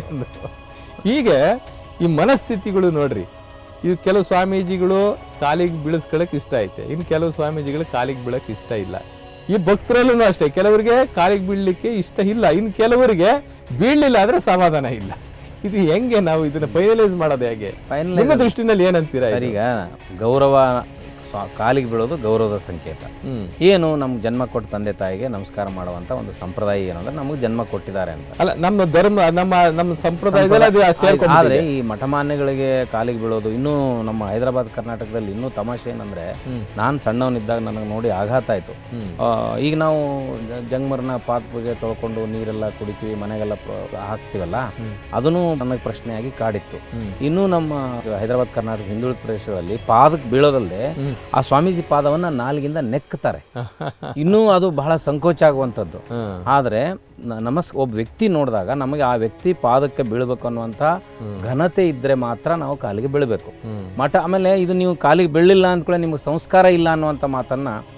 ಹೀಗೆ ಈ ಮನಸ್ಥಿತಿಗಳು ನೋಡ್ರಿ ಇದು ಕೆಲವು ಸ್ವಾಮೀಜಿಗಳು ಕಾಲಿಗೆ ಬೀಳಿಸ್ಕೊಳಕ್ ಇಷ್ಟ ಐತೆ ಇನ್ನು ಕೆಲವು ಸ್ವಾಮೀಜಿಗಳು ಕಾಲಿಗೆ ಬೀಳಕ್ ಇಷ್ಟ ಇಲ್ಲ ಈ ಭಕ್ತರಲ್ಲೂ ಅಷ್ಟೇ ಕೆಲವರಿಗೆ ಕಾಲಿಗೆ ಬೀಳಲಿಕ್ಕೆ ಇಷ್ಟ ಇಲ್ಲ ಇನ್ನು ಕೆಲವರಿಗೆ ಬೀಳಲಿಲ್ಲ ಆದ್ರೆ ಸಮಾಧಾನ ಇಲ್ಲ ಇದು ಹೆಂಗೆ ನಾವು ಇದನ್ನ ಫೈನಲೈಸ್ ಮಾಡೋದು ಹೇಗೆ ಫೈನಲ್ ನಿಮ್ಮ ದೃಷ್ಟಿನಲ್ಲಿ ಏನಂತೀರಾ ಇದು? ಸರ್ ಈಗ ಗೌರವ ಸ್ವ- ಕಾಲಿಗೆ ಬೀಳೋದು ಗೌರವದ ಸಂಕೇತ ಹ್ಮ್ ಏನು ನಮ್ಮ ಜನ್ಮ ಕೊಟ್ಟ ತಂದೆ ತಾಯಿಗೆ ನಮಸ್ಕಾರ ಮಾಡುವಂತ ಒಂದು ಸಂಪ್ರದಾಯ ಏನಂದ್ರೆ ನಮಗೆ ಜನ್ಮ ಕೊಟ್ಟಿದ್ದಾರೆ ಅಂತ ಅಲ್ಲ ನಮ್ಮ ಧರ್ಮ ನಮ್ಮ ನಮ್ಮ ಸಂಪ್ರದಾಯದಲ್ಲಿ ಅದು ಸೇರ್ಕೊಂಡು ಆದ್ರೆ ಈ ಮಠಮಾನ್ಯಗಳಿಗೆ ಕಾಲಿಗೆ ಬೀಳೋದು ಇನ್ನೂ ನಮ್ಮ ಹೈದರಾಬಾದ್ ಕರ್ನಾಟಕದಲ್ಲಿ ಇನ್ನೂ ತಮಾಷೆ ಏನಂದ್ರೆ ಹ್ಮ್. ನಾನು ಸಣ್ಣವನಿದ್ದಾಗ ನನಗೆ ನೋಡಿ ಆಘಾತ ಆಯ್ತು ಹ್ಮ್. ಆ, ಈಗ ನಾವು ಜ- ಜಂಗ್ಮರ್ನ ಪಾದ ಪೂಜೆ ತೊಳ್ಕೊಂಡು ನೀರೆಲ್ಲ ಕುಡಿತೀವಿ ಮನೆಗೆಲ್ಲ ಪ್ರ- ಹಾಕ್ತೀವಲ್ಲ ಅದನ್ನು ನನಗೆ ಪ್ರಶ್ನೆಯಾಗಿ ಕಾಡಿತ್ತು ಹ್ಮ್. ಇನ್ನೂ ನಮ್ಮ ಹೈದರಾಬಾದ್ ಕರ್ನಾಟಕ ಹಿಂದುಳಿದ ಪ್ರದೇಶಗಳಲ್ಲಿ ಪಾದಕ್ಕೆ ಬೀಳೋದಲ್ಲದೆ ಹ್ಮ್. ಆ ಸ್ವಾಮೀಜಿ ಪಾದವನ್ನ ನಾಲ್ಗಿಂದ ನೆಕ್ತಾರೆ ಇನ್ನೂ ಅದು ಬಹಳ ಸಂಕೋಚ ಆಗುವಂಥದ್ದು ಹ್ಮ್. ಆದರೆ ನ- ನಮಸ್ ಒಬ್ಬ ವ್ಯಕ್ತಿ ನೋಡಿದಾಗ ನಮಗೆ ಆ ವ್ಯಕ್ತಿ ಪಾದಕ್ಕೆ ಬೀಳಬೇಕು ಅನ್ನುವಂಥ ಘನತೆ ಇದ್ದರೆ ಮಾತ್ರ ನಾವು ಕಾಲಿಗೆ ಬೀಳಬೇಕು ಹ್ಮ್. ಮಠ ಆಮೇಲೆ ಇದು ನೀವು ಕಾಲಿಗೆ ಬೀಳಿಲ್ಲ ಅಂದ್ಕೊಳ್ಳಿ ನಿಮ್ಗೆ ಸಂಸ್ಕಾರ ಇಲ್ಲ ಅನ್ನುವಂಥ ಮಾತನ್ನ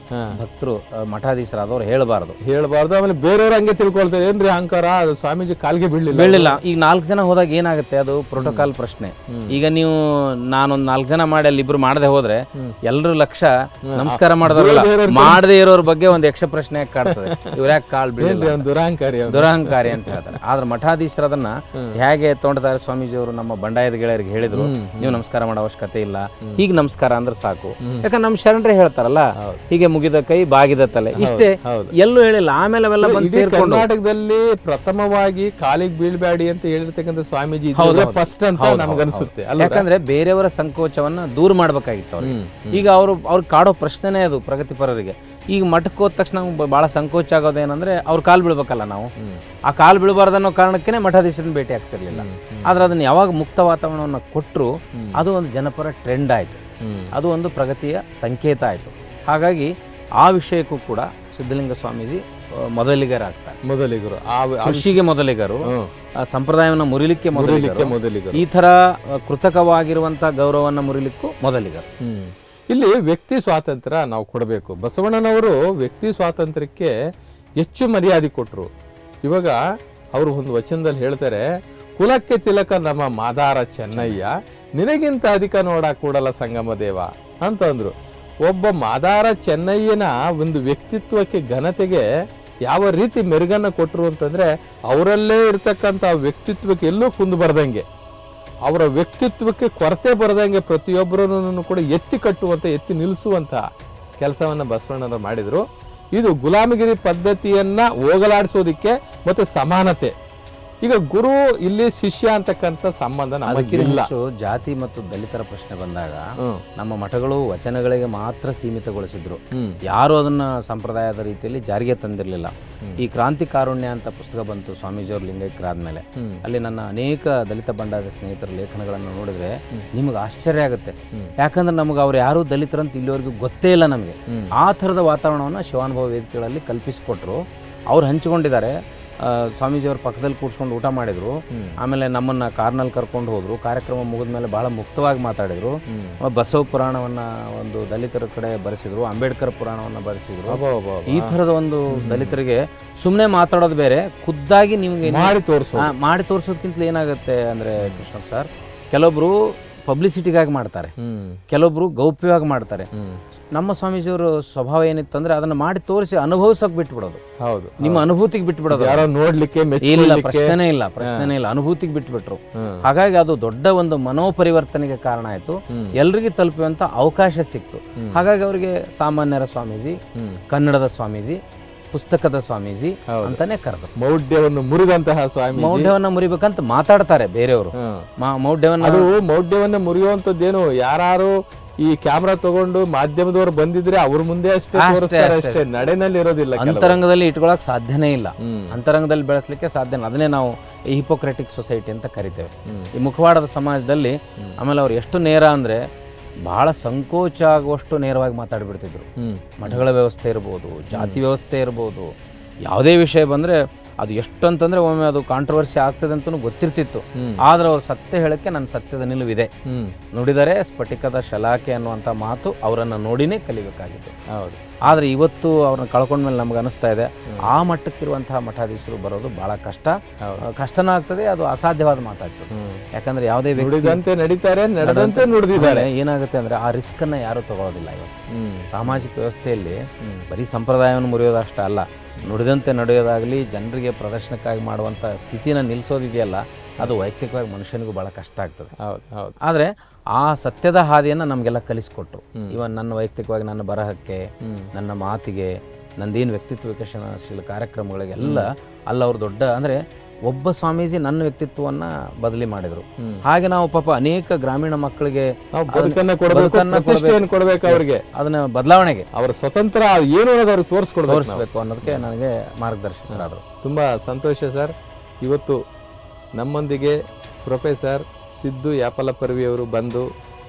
ಹಾ. ಭಕ್ತರು ಆ, ಮಠಾಧೀಶರಾದವ್ರು ಹೇಳಬಾರ್ದು ಹೇಳ್ಬಾರ್ದು ಆಮೇಲೆ ಬೇರೆಯವ್ರು ಹಂಗೆ ತಿಳ್ಕೊಳ್ತಾರೆ ಏನ್ರಿ ಅಹಂಕಾರ ಅದು ಸ್ವಾಮೀಜಿ ಕಾಲ್ಗೆ ಬೀಳಲಿಲ್ಲ ಬೀಳಿಲ್ಲ ಈಗ ನಾಲ್ಕು ಜನ ಹೋದಾಗ ಏನಾಗುತ್ತೆ ಅದು ಪ್ರೋಟೋಕಾಲ್ ಪ್ರಶ್ನೆ ಈಗ ನೀವು ನಾನೊಂದ್ ನಾಲ್ಕು ಜನ ಮಾಡಿ ಅಲ್ಲಿ ಇಬ್ರು ಮಾಡದೆ ಹೋದ್ರೆ ಎಲ್ರು ಲಕ್ಷ ನಮಸ್ಕಾರ ಮಾಡಿದವರಲ್ಲ ಮಾಡದೇ ಇರೋರ ಬಗ್ಗೆ ಒಂದು ಯಕ್ಷ ಪ್ರಶ್ನೆ ಕಾಡ್ತದೆ ಇವ್ರ ಯಾಕೆ ಕಾಲ್ ಬೀಳಿಲ್ಲ ಒಂದು ದುರಾಂಕಾರಿ ಅವ್ನು. ದುರಹಂಕಾರಿ ಅಂತ ಹೇಳ್ತಾರೆ ಆದ್ರೆ ಮಠಾಧೀಶರು ಅದನ್ನ ಹೇಗೆ ತಗೊಂಡಿದ್ದಾರೆ ಸ್ವಾಮೀಜಿಯವರು ನಮ್ಮ ಬಂಡಾಯದ ಗೆಳೆಯರಿಗೆ ಹೇಳಿದ್ರು ನೀವು ನಮಸ್ಕಾರ ಮಾಡೋ ಅವಶ್ಯಕತೆ ಇಲ್ಲ ಹೀಗೆ ನಮಸ್ಕಾರ ಅಂದ್ರೆ ಸಾಕು ಯಾಕಂದ್ರೆ ನಮ್ಮ ಶರಣರೇ ಹೇಳ್ತಾರಲ್ಲ ಹೀಗೆ ಮುಗಿದ ಕೈ ಬಾಗಿದ ತಲೆ ಇಷ್ಟೇ ಹೌದು. ಎಲ್ಲೂ ಹೇಳಿಲ್ಲ ಆಮೇಲೆ ಅವೆಲ್ಲ ಬಂದು ಇಡೀ ಸೇರ್ಕೊಂಡು ಕರ್ನಾಟಕದಲ್ಲಿ ಪ್ರಥಮವಾಗಿ ಕಾಲಿಗೆ ಬೀಳ್ಬೇಡಿ ಅಂತ ಹೇಳಿರ್ತಕ್ಕಂಥ ಸ್ವಾಮೀಜಿ ಫಸ್ಟ್ ಅಂತ ನಮ್ಗನ್ಸುತ್ತೆ ಅಲ್ವಾ ಯಾಕಂದ್ರೆ ಬೇರೆಯವರ ಸಂಕೋಚವನ್ನ ದೂರ ಮಾಡ್ಬೇಕಾಗಿತ್ತು ಅವ್ರಿಗೆ ಈಗ ಅವರು ಅವ್ರು ಕಾಡೋ ಪ್ರಶ್ನೆನೇ ಅದು ಪ್ರಗತಿಪರರಿಗೆ ಈಗ ಮಠಕ್ಕೆ ಹೋದ ತಕ್ಷಣ ನಮ್ಗೆ ಬಹಳ ಸಂಕೋಚ ಆಗೋದೇನಂದ್ರೆ ಅವ್ರ ಕಾಲು ಬೀಳ್ಬೇಕಲ್ಲ ನಾವು ಆ ಕಾಲು ಬೀಳಬಾರ್ದು ಅನ್ನೋ ಕಾರಣಕ್ಕೇ ಮಠಾಧೀಶರನ್ನ ಭೇಟಿ ಆಗ್ತಿರ್ಲಿಲ್ಲ ಆದ್ರೆ ಅದನ್ನ ಯಾವಾಗ ಮುಕ್ತ ವಾತಾವರಣವನ್ನು ಕೊಟ್ಟರು ಅದು ಒಂದು ಜನಪರ ಟ್ರೆಂಡ್ ಆಯಿತು ಹ್ಮ್. ಅದು ಒಂದು ಪ್ರಗತಿಯ ಸಂಕೇತ ಆಯಿತು ಹಾಗಾಗಿ ಆ ವಿಷಯಕ್ಕೂ ಕೂಡ ಸಿದ್ಧಲಿಂಗ ಸ್ವಾಮೀಜಿ ಆ, ಮೊದಲಿಗರಾಗ್ತಾರೆ ಮೊದಲಿಗರು ಆ ಆ ಕೃಷಿಗೆ ಮೊದಲಿಗರು ಹ್ಮ್. ಆ ಸಂಪ್ರದಾಯವನ್ನು ಮುರಿಲಿಕ್ಕೆ ಮೊದಲಿಗರು ಮುರಿಲಿಕ್ಕೆ ಮೊದಲಿಗರು ಈ ಥರ ಆ, ಕೃತಕವಾಗಿರುವಂಥ ಗೌರವವನ್ನು ಮುರಿಲಿಕ್ಕೂ ಮೊದಲಿಗರು ಹ್ಮ್. ಇಲ್ಲಿ ವ್ಯಕ್ತಿ ಸ್ವಾತಂತ್ರ್ಯ ನಾವು ಕೊಡಬೇಕು ಬಸವಣ್ಣನವರು ವ್ಯಕ್ತಿ ಸ್ವಾತಂತ್ರ್ಯಕ್ಕೆ ಹೆಚ್ಚು ಮರ್ಯಾದೆ ಕೊಟ್ಟರು ಇವಾಗ ಅವರು ಒಂದು ವಚನದಲ್ಲಿ ಹೇಳ್ತಾರೆ ಕುಲಕ್ಕೆ ತಿಲಕ ನಮ್ಮ ಮಾದಾರ ಚೆನ್ನಯ್ಯ ನಿನಗಿಂತ ಅಧಿಕ ನೋಡ ಕೂಡಲ ಸಂಗಮ ದೇವ ಅಂತಂದ್ರು ಒಬ್ಬ ಮಾದಾರ ಚೆನ್ನಯ್ಯನ ಒಂದು ವ್ಯಕ್ತಿತ್ವಕ್ಕೆ ಘನತೆಗೆ ಯಾವ ರೀತಿ ಮೆರುಗನ್ನ ಕೊಟ್ಟರು ಅಂತಂದ್ರೆ ಅವರಲ್ಲೇ ಇರ್ತಕ್ಕಂಥ ವ್ಯಕ್ತಿತ್ವಕ್ಕೆ ಎಲ್ಲೂ ಕುಂದು ಬರ್ದಂಗೆ ಅವರ ವ್ಯಕ್ತಿತ್ವಕ್ಕೆ ಕೊರತೆ ಬರದಂಗೆ ಪ್ರತಿಯೊಬ್ಬರನ್ನು ಕೂಡ ಎತ್ತಿ ಕಟ್ಟುವಂತ ಎತ್ತಿ ನಿಲ್ಲಿಸುವಂತ ಕೆಲಸವನ್ನ ಬಸವಣ್ಣನವರು ಮಾಡಿದ್ರು ಇದು ಗುಲಾಮಗಿರಿ ಪದ್ಧತಿಯನ್ನ ಹೋಗಲಾಡಿಸೋದಿಕ್ಕೆ ಮತ್ತೆ ಸಮಾನತೆ ಈಗ ಗುರು ಇಲ್ಲಿ ಶಿಷ್ಯ ಅಂತಕ್ಕಂಥ ಸಂಬಂಧ ಅದಕ್ಕಿಂತ ನಮಗಿಲ್ಲ ಹೆಚ್ಚು ಜಾತಿ ಮತ್ತು ದಲಿತರ ಪ್ರಶ್ನೆ ಬಂದಾಗ ಹ್ಮ್ ನಮ್ಮ ಮಠಗಳು ವಚನಗಳಿಗೆ ಮಾತ್ರ ಸೀಮಿತಗೊಳಿಸಿದ್ರು ಹ್ಮ್ ಯಾರು ಅದನ್ನ ಸಂಪ್ರದಾಯದ ರೀತಿಯಲ್ಲಿ ಜಾರಿಗೆ ತಂದಿರಲಿಲ್ಲ ಈ ಕ್ರಾಂತಿ ಕಾರುಣ್ಯ ಅಂತ ಪುಸ್ತಕ ಬಂತು ಸ್ವಾಮೀಜಿಯವರು ಲಿಂಗೈಕ್ಯರಾದ್ಮೇಲೆ ಹ್ಮ್. ಅಲ್ಲಿ ನನ್ನ ಅನೇಕ ದಲಿತ ಬಂಡಾದ ಸ್ನೇಹಿತರ ಲೇಖನಗಳನ್ನು ನೋಡಿದ್ರೆ ನಿಮಗೆ ಆಶ್ಚರ್ಯ ಆಗುತ್ತೆ ಹ್ಮ್. ಯಾಕಂದ್ರೆ ನಮಗೆ ಅವ್ರು ಯಾರು ದಲಿತರಂತ ಇಲ್ಲಿವರೆಗೂ ಗೊತ್ತೇ ಇಲ್ಲ ನಮಗೆ ಹ್ಮ್. ಆ ಥರದ ವಾತಾವರಣವನ್ನು ಶಿವಾನುಭವ ವೇದಿಕೆಗಳಲ್ಲಿ ಕಲ್ಪಿಸಿಕೊಟ್ರು ಅವ್ರು ಹಂಚಿಕೊಂಡಿದ್ದಾರೆ ಆ, ಸ್ವಾಮೀಜಿಯವ್ರ ಪಕ್ಕದಲ್ಲಿ ಕೂಡ್ಸ್ಕೊಂಡು ಊಟ ಮಾಡಿದ್ರು ಹ್ಮ್. ಆಮೇಲೆ ನಮ್ಮನ್ನ ಕಾರ್ನಲ್ಲಿ ಕರ್ಕೊಂಡು ಹೋದ್ರು ಕಾರ್ಯಕ್ರಮ ಮುಗಿದ ಮೇಲೆ ಬಹಳ ಮುಕ್ತವಾಗಿ ಮಾತಾಡಿದ್ರು ಹ್ಮ್. ಆಮೇಲೆ ಬಸವ ಪುರಾಣವನ್ನ ಒಂದು ದಲಿತರ ಕಡೆ ಬರೆಸಿದ್ರು ಅಂಬೇಡ್ಕರ್ ಪುರಾಣವನ್ನ ಬರೆಸಿದ್ರು ಅಬ್ಬಾ, ಅಬ್ಬಾ, ಅಬ್ಬಾ. ಈ ಥರದ ಒಂದು ದಲಿತರಿಗೆ ಸುಮ್ಮನೆ ಮಾತಾಡೋದು ಬೇರೆ ಖುದ್ದಾಗಿ ನಿಮಗೆ ಮಾಡಿ ತೋರಿಸು ಆ, ಮಾಡಿ ತೋರಿಸೋದಕ್ಕಿಂತ ಏನಾಗುತ್ತೆ ಅಂದ್ರೆ ಕೃಷ್ಣಪ್ಪ ಸರ್ ಕೆಲವೊಬ್ರು ಪಬ್ಲಿಸಿಟಿಗಾಗಿ ಮಾಡ್ತಾರೆ ಹ್ಮ್ ಕೆಲವೊಬ್ರು ಗೌಪ್ಯವಾಗಿ ಮಾಡ್ತಾರೆ ಹ್ಮ್ ನಮ್ಮ ಸ್ವಾಮೀಜಿಯವ್ರ ಸ್ವಭಾವ ಏನಿತ್ತಂದ್ರೆ ಅದನ್ನ ಮಾಡಿ ತೋರಿಸಿ ಅನುಭವಿಸೋಕೆ ಬಿಟ್ಬಿಡೋದು ಹೌದು ನಿಮ್ಮ ಅನುಭೂತಿಗೆ ಬಿಟ್ಬಿಡೋದು ಯಾರೋ ನೋಡ್ಲಿಕ್ಕೆ ಇಲ್ಲ ಮೆಚ್ಚಿಕೊಳ್ಳಿಕ್ಕೆ ಪ್ರಶ್ನೆನೇ ಇಲ್ಲ ಪ್ರಶ್ನೆನೇ ಇಲ್ಲ ಅನುಭೂತಿಗೆ ಬಿಟ್ಬಿಟ್ರು ಹ್ಮ್. ಹಾಗಾಗಿ ಅದು ದೊಡ್ಡ ಒಂದು ಮನೋಪರಿವರ್ತನೆಗೆ ಕಾರಣ ಆಯ್ತು ಹ್ಮ್. ಎಲ್ರಿಗೂ ತಲುಪುವಂತ ಅವಕಾಶ ಸಿಕ್ತು ಹಾಗಾಗಿ ಅವರಿಗೆ ಸಾಮಾನ್ಯರ ಸ್ವಾಮೀಜಿ ಹ್ಮ್. ಕನ್ನಡದ ಸ್ವಾಮೀಜಿ ಪುಸ್ತಕದ ಸ್ವಾಮೀಜಿ ಅಂತಾನೆ ಕರೆದ್ರು ಮೌಢ್ಯವನ್ನು ಮುರಿದಂತಹ ಸ್ವಾಮಿ ಮೌಢ್ಯವನ್ನ ಮುರಿಬೇಕಂತ ಮಾತಾಡ್ತಾರೆ ಬೇರೆಯವರು ಹ್ಮ್. ಮಾ- ಮೌಢ್ಯವನ್ನ ಅದು ಮೌಢ್ಯವನ್ನ ಮುರಿಯುವಂತದ್ದೇನು ಯಾರು ಈ ಕ್ಯಾಮ್ರಾ ತಗೊಂಡು ಮಾಧ್ಯಮದವರು ಬಂದಿದ್ರೆ ಅವ್ರ ಮುಂದೆ ಅಷ್ಟೇ ತೋರಿಸ್ತಾರೆ ಅಷ್ಟೇ ನಡೆನಲ್ಲಿ ಇರೋದಿಲ್ಲ ಕೆಲವು. ಅಂತರಂಗದಲ್ಲಿ ಇಟ್ಕೊಳಕ್ ಸಾಧ್ಯನೇ ಇಲ್ಲ ಹ್ಮ್. ಅಂತರಂಗದಲ್ಲಿ ಬೆಳೆಸಲಿಕ್ಕೆ ಸಾಧ್ಯ ಇಲ್ಲ ಅದನ್ನೇ ನಾವು ಹಿಪೋಕ್ರೆಟಿಕ್ ಸೊಸೈಟಿ ಅಂತ ಕರಿತೇವೆ ಹ್ಮ್. ಈ ಮುಖವಾಡದ ಸಮಾಜದಲ್ಲಿ ಆಮೇಲೆ ಅವ್ರು ಎಷ್ಟು ನೇರ ಅಂದ್ರೆ ಬಹಳ ಸಂಕೋಚ ಆಗುವಷ್ಟು ನೇರವಾಗಿ ಮಾತಾಡ್ಬಿಡ್ತಿದ್ರು ಹ್ಮ್ ಮಠಗಳ ವ್ಯವಸ್ಥೆ ಇರ್ಬೋದು ಜಾತಿ ವ್ಯವಸ್ಥೆ ಇರ್ಬೋದು ಯಾವುದೇ ವಿಷಯ ಬಂದರೆ ಅದು ಎಷ್ಟು ಅಂತಂದರೆ ಒಮ್ಮೆ ಅದು ಕಾಂಟ್ರವರ್ಸಿ ಆಗ್ತದೆ ಅಂತಲೂ ಗೊತ್ತಿರ್ತಿತ್ತು ಹ್ಮ್. ಆದ್ರೆ ಅವ್ರು ಸತ್ಯ ಹೇಳಕ್ಕೆ ನನ್ನ ಸತ್ಯದ ನಿಲುವಿದೆ ಹ್ಮ್ ನುಡಿದರೆ ಸ್ಫಟಿಕದ ಶಲಾಕೆ ಅನ್ನುವಂಥ ಮಾತು ಅವರನ್ನು ನೋಡಿನೇ ಕಲಿಬೇಕಾಗಿತ್ತು ಹೌದು ಆದರೆ ಇವತ್ತು ಅವ್ರನ್ನ ಕಳ್ಕೊಂಡ್ಮೇಲೆ ನಮ್ಗೆ ಅನಿಸ್ತಾ ಇದೆ ಆ ಮಟ್ಟಕ್ಕಿರುವಂತಹ ಮಠಾಧೀಶರು ಬರೋದು ಬಹಳ ಕಷ್ಟ ಹೌದು. ಆ, ಕಷ್ಟನೂ ಆಗ್ತದೆ ಅದು ಅಸಾಧ್ಯವಾದ ಮಾತಾಗ್ತದೆ ಹ್ಮ್. ಯಾಕಂದ್ರೆ ಯಾವುದೇ ವ್ಯಕ್ತಿ ನುಡಿದಂತೆ ನಡೀತಾರೆ ನಡೆದಂತೆ ನುಡಿದಿದ್ದಾರೆ ಆಮೇಲೆ ಏನಾಗುತ್ತೆ ಅಂದ್ರೆ ಆ ರಿಸ್ಕನ್ನು ಯಾರೂ ತಗೊಳ್ಳೋದಿಲ್ಲ ಇವತ್ತು ಹ್ಮ್ ಸಾಮಾಜಿಕ ವ್ಯವಸ್ಥೆಯಲ್ಲಿ ಬರೀ ಸಂಪ್ರದಾಯವನ್ನು ಮುರಿಯೋದಷ್ಟೇ ಅಲ್ಲ ನುಡಿದಂತೆ ನಡೆಯೋದಾಗಲಿ ಜನರಿಗೆ ಪ್ರದರ್ಶನಕ್ಕಾಗಿ ಮಾಡುವಂಥ ಸ್ಥಿತಿನ ನಿಲ್ಲಿಸೋದಿದೆಯಲ್ಲ ಅದು ವೈಯಕ್ತಿಕವಾಗಿ ಮನುಷ್ಯನಿಗೂ ಭಾಳ ಕಷ್ಟ ಆಗ್ತದೆ ಹೌದು ಹೌದು ಆದರೆ ಆ ಸತ್ಯದ ಹಾದಿಯನ್ನು ನಮಗೆಲ್ಲ ಕಲಿಸ್ಕೊಟ್ರು ಇವನ್ ನನ್ನ ವೈಯಕ್ತಿಕವಾಗಿ ನನ್ನ ಬರಹಕ್ಕೆ ನನ್ನ ಮಾತಿಗೆ ನಂದೇನು ವ್ಯಕ್ತಿತ್ವ ವಿಕಸನಶೀಲ ಕಾರ್ಯಕ್ರಮಗಳಿಗೆಲ್ಲ ಅಲ್ಲ ಅವ್ರು ದೊಡ್ಡ ಅಂದರೆ ಒಬ್ಬ ಸ್ವಾಮೀಜಿ ನನ್ನ ವ್ಯಕ್ತಿತ್ವವನ್ನು ಬದಲಿ ಮಾಡಿದರು ಹಾಗೆ ನಾವು ಪಾಪ ಅನೇಕ ಗ್ರಾಮೀಣ ಮಕ್ಕಳಿಗೆ ನಾವು ಬದುಕನ್ನ ಕೊಡಬೇಕು ಬದುಕನ್ನ ಪ್ರತಿಷ್ಠೆಯನ್ನು ಕೊಡಬೇಕು ಅವ್ರಿಗೆ ಅದನ್ನ ಬದಲಾವಣೆಗೆ ಅವರ ಸ್ವತಂತ್ರ ಏನು ಅನ್ನೋದು ಅವ್ರಿಗೆ ತೋರಿಸ್ಕೊಡ್ಬೇಕು ನಾವು. ತೋರಿಸ್ಬೇಕು ಅನ್ನೋದಕ್ಕೆ ನನಗೆ ಮಾರ್ಗದರ್ಶಕರಾದರು ತುಂಬ ಸಂತೋಷ ಸರ್ ಇವತ್ತು ನಮ್ಮೊಂದಿಗೆ ಪ್ರೊಫೆಸರ್ ಸಿದ್ದು ಯಾಪಲಪರ್ವಿಯವರು ಬಂದು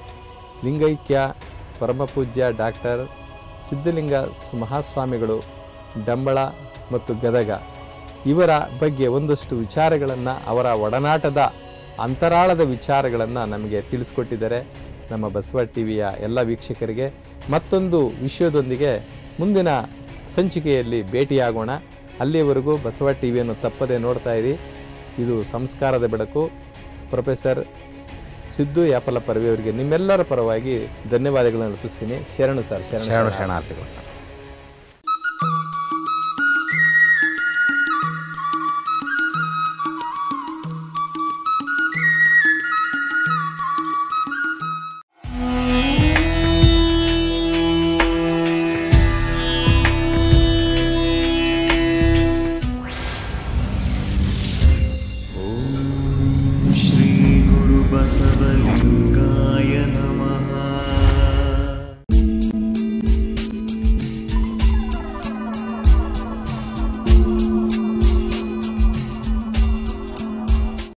ಲಿಂಗೈಕ್ಯ ಪರಮಪೂಜ್ಯ ಡಾಕ್ಟರ್ ಸಿದ್ಧಲಿಂಗ ಸ್- ಮಹಾಸ್ವಾಮಿಗಳು ಡಂಬಳ ಮತ್ತು ಗದಗ ಇವರ ಬಗ್ಗೆ ಒಂದಷ್ಟು ವಿಚಾರಗಳನ್ನು ಅವರ ಒಡನಾಟದ ಅಂತರಾಳದ ವಿಚಾರಗಳನ್ನು ನಮಗೆ ತಿಳಿಸ್ಕೊಟ್ಟಿದ್ದಾರೆ ನಮ್ಮ ಬಸವ ಟಿ ವಿಯ ಎಲ್ಲ ವೀಕ್ಷಕರಿಗೆ ಮತ್ತೊಂದು ವಿಷಯದೊಂದಿಗೆ ಮುಂದಿನ ಸಂಚಿಕೆಯಲ್ಲಿ ಭೇಟಿಯಾಗೋಣ ಅಲ್ಲಿಯವರೆಗೂ ಬಸವ ಟಿ ವಿಯನ್ನು ತಪ್ಪದೆ ನೋಡ್ತಾ ಇರಿ ಇದು ಸಂಸ್ಕಾರದ ಬೆಳಕು ಪ್ರೊಫೆಸರ್ ಸಿದ್ದು ಯಾಪಲ ಪರ್ವಿ ಅವರಿಗೆ ನಿಮ್ಮೆಲ್ಲರ ಪರವಾಗಿ ಧನ್ಯವಾದಗಳನ್ನು ಅರ್ಪಿಸ್ತೀನಿ ಶರಣು ಸರ್ ಶರಣ ಶರಣ ಶರಣಾರ್ಥಿಗಳು ಸರ್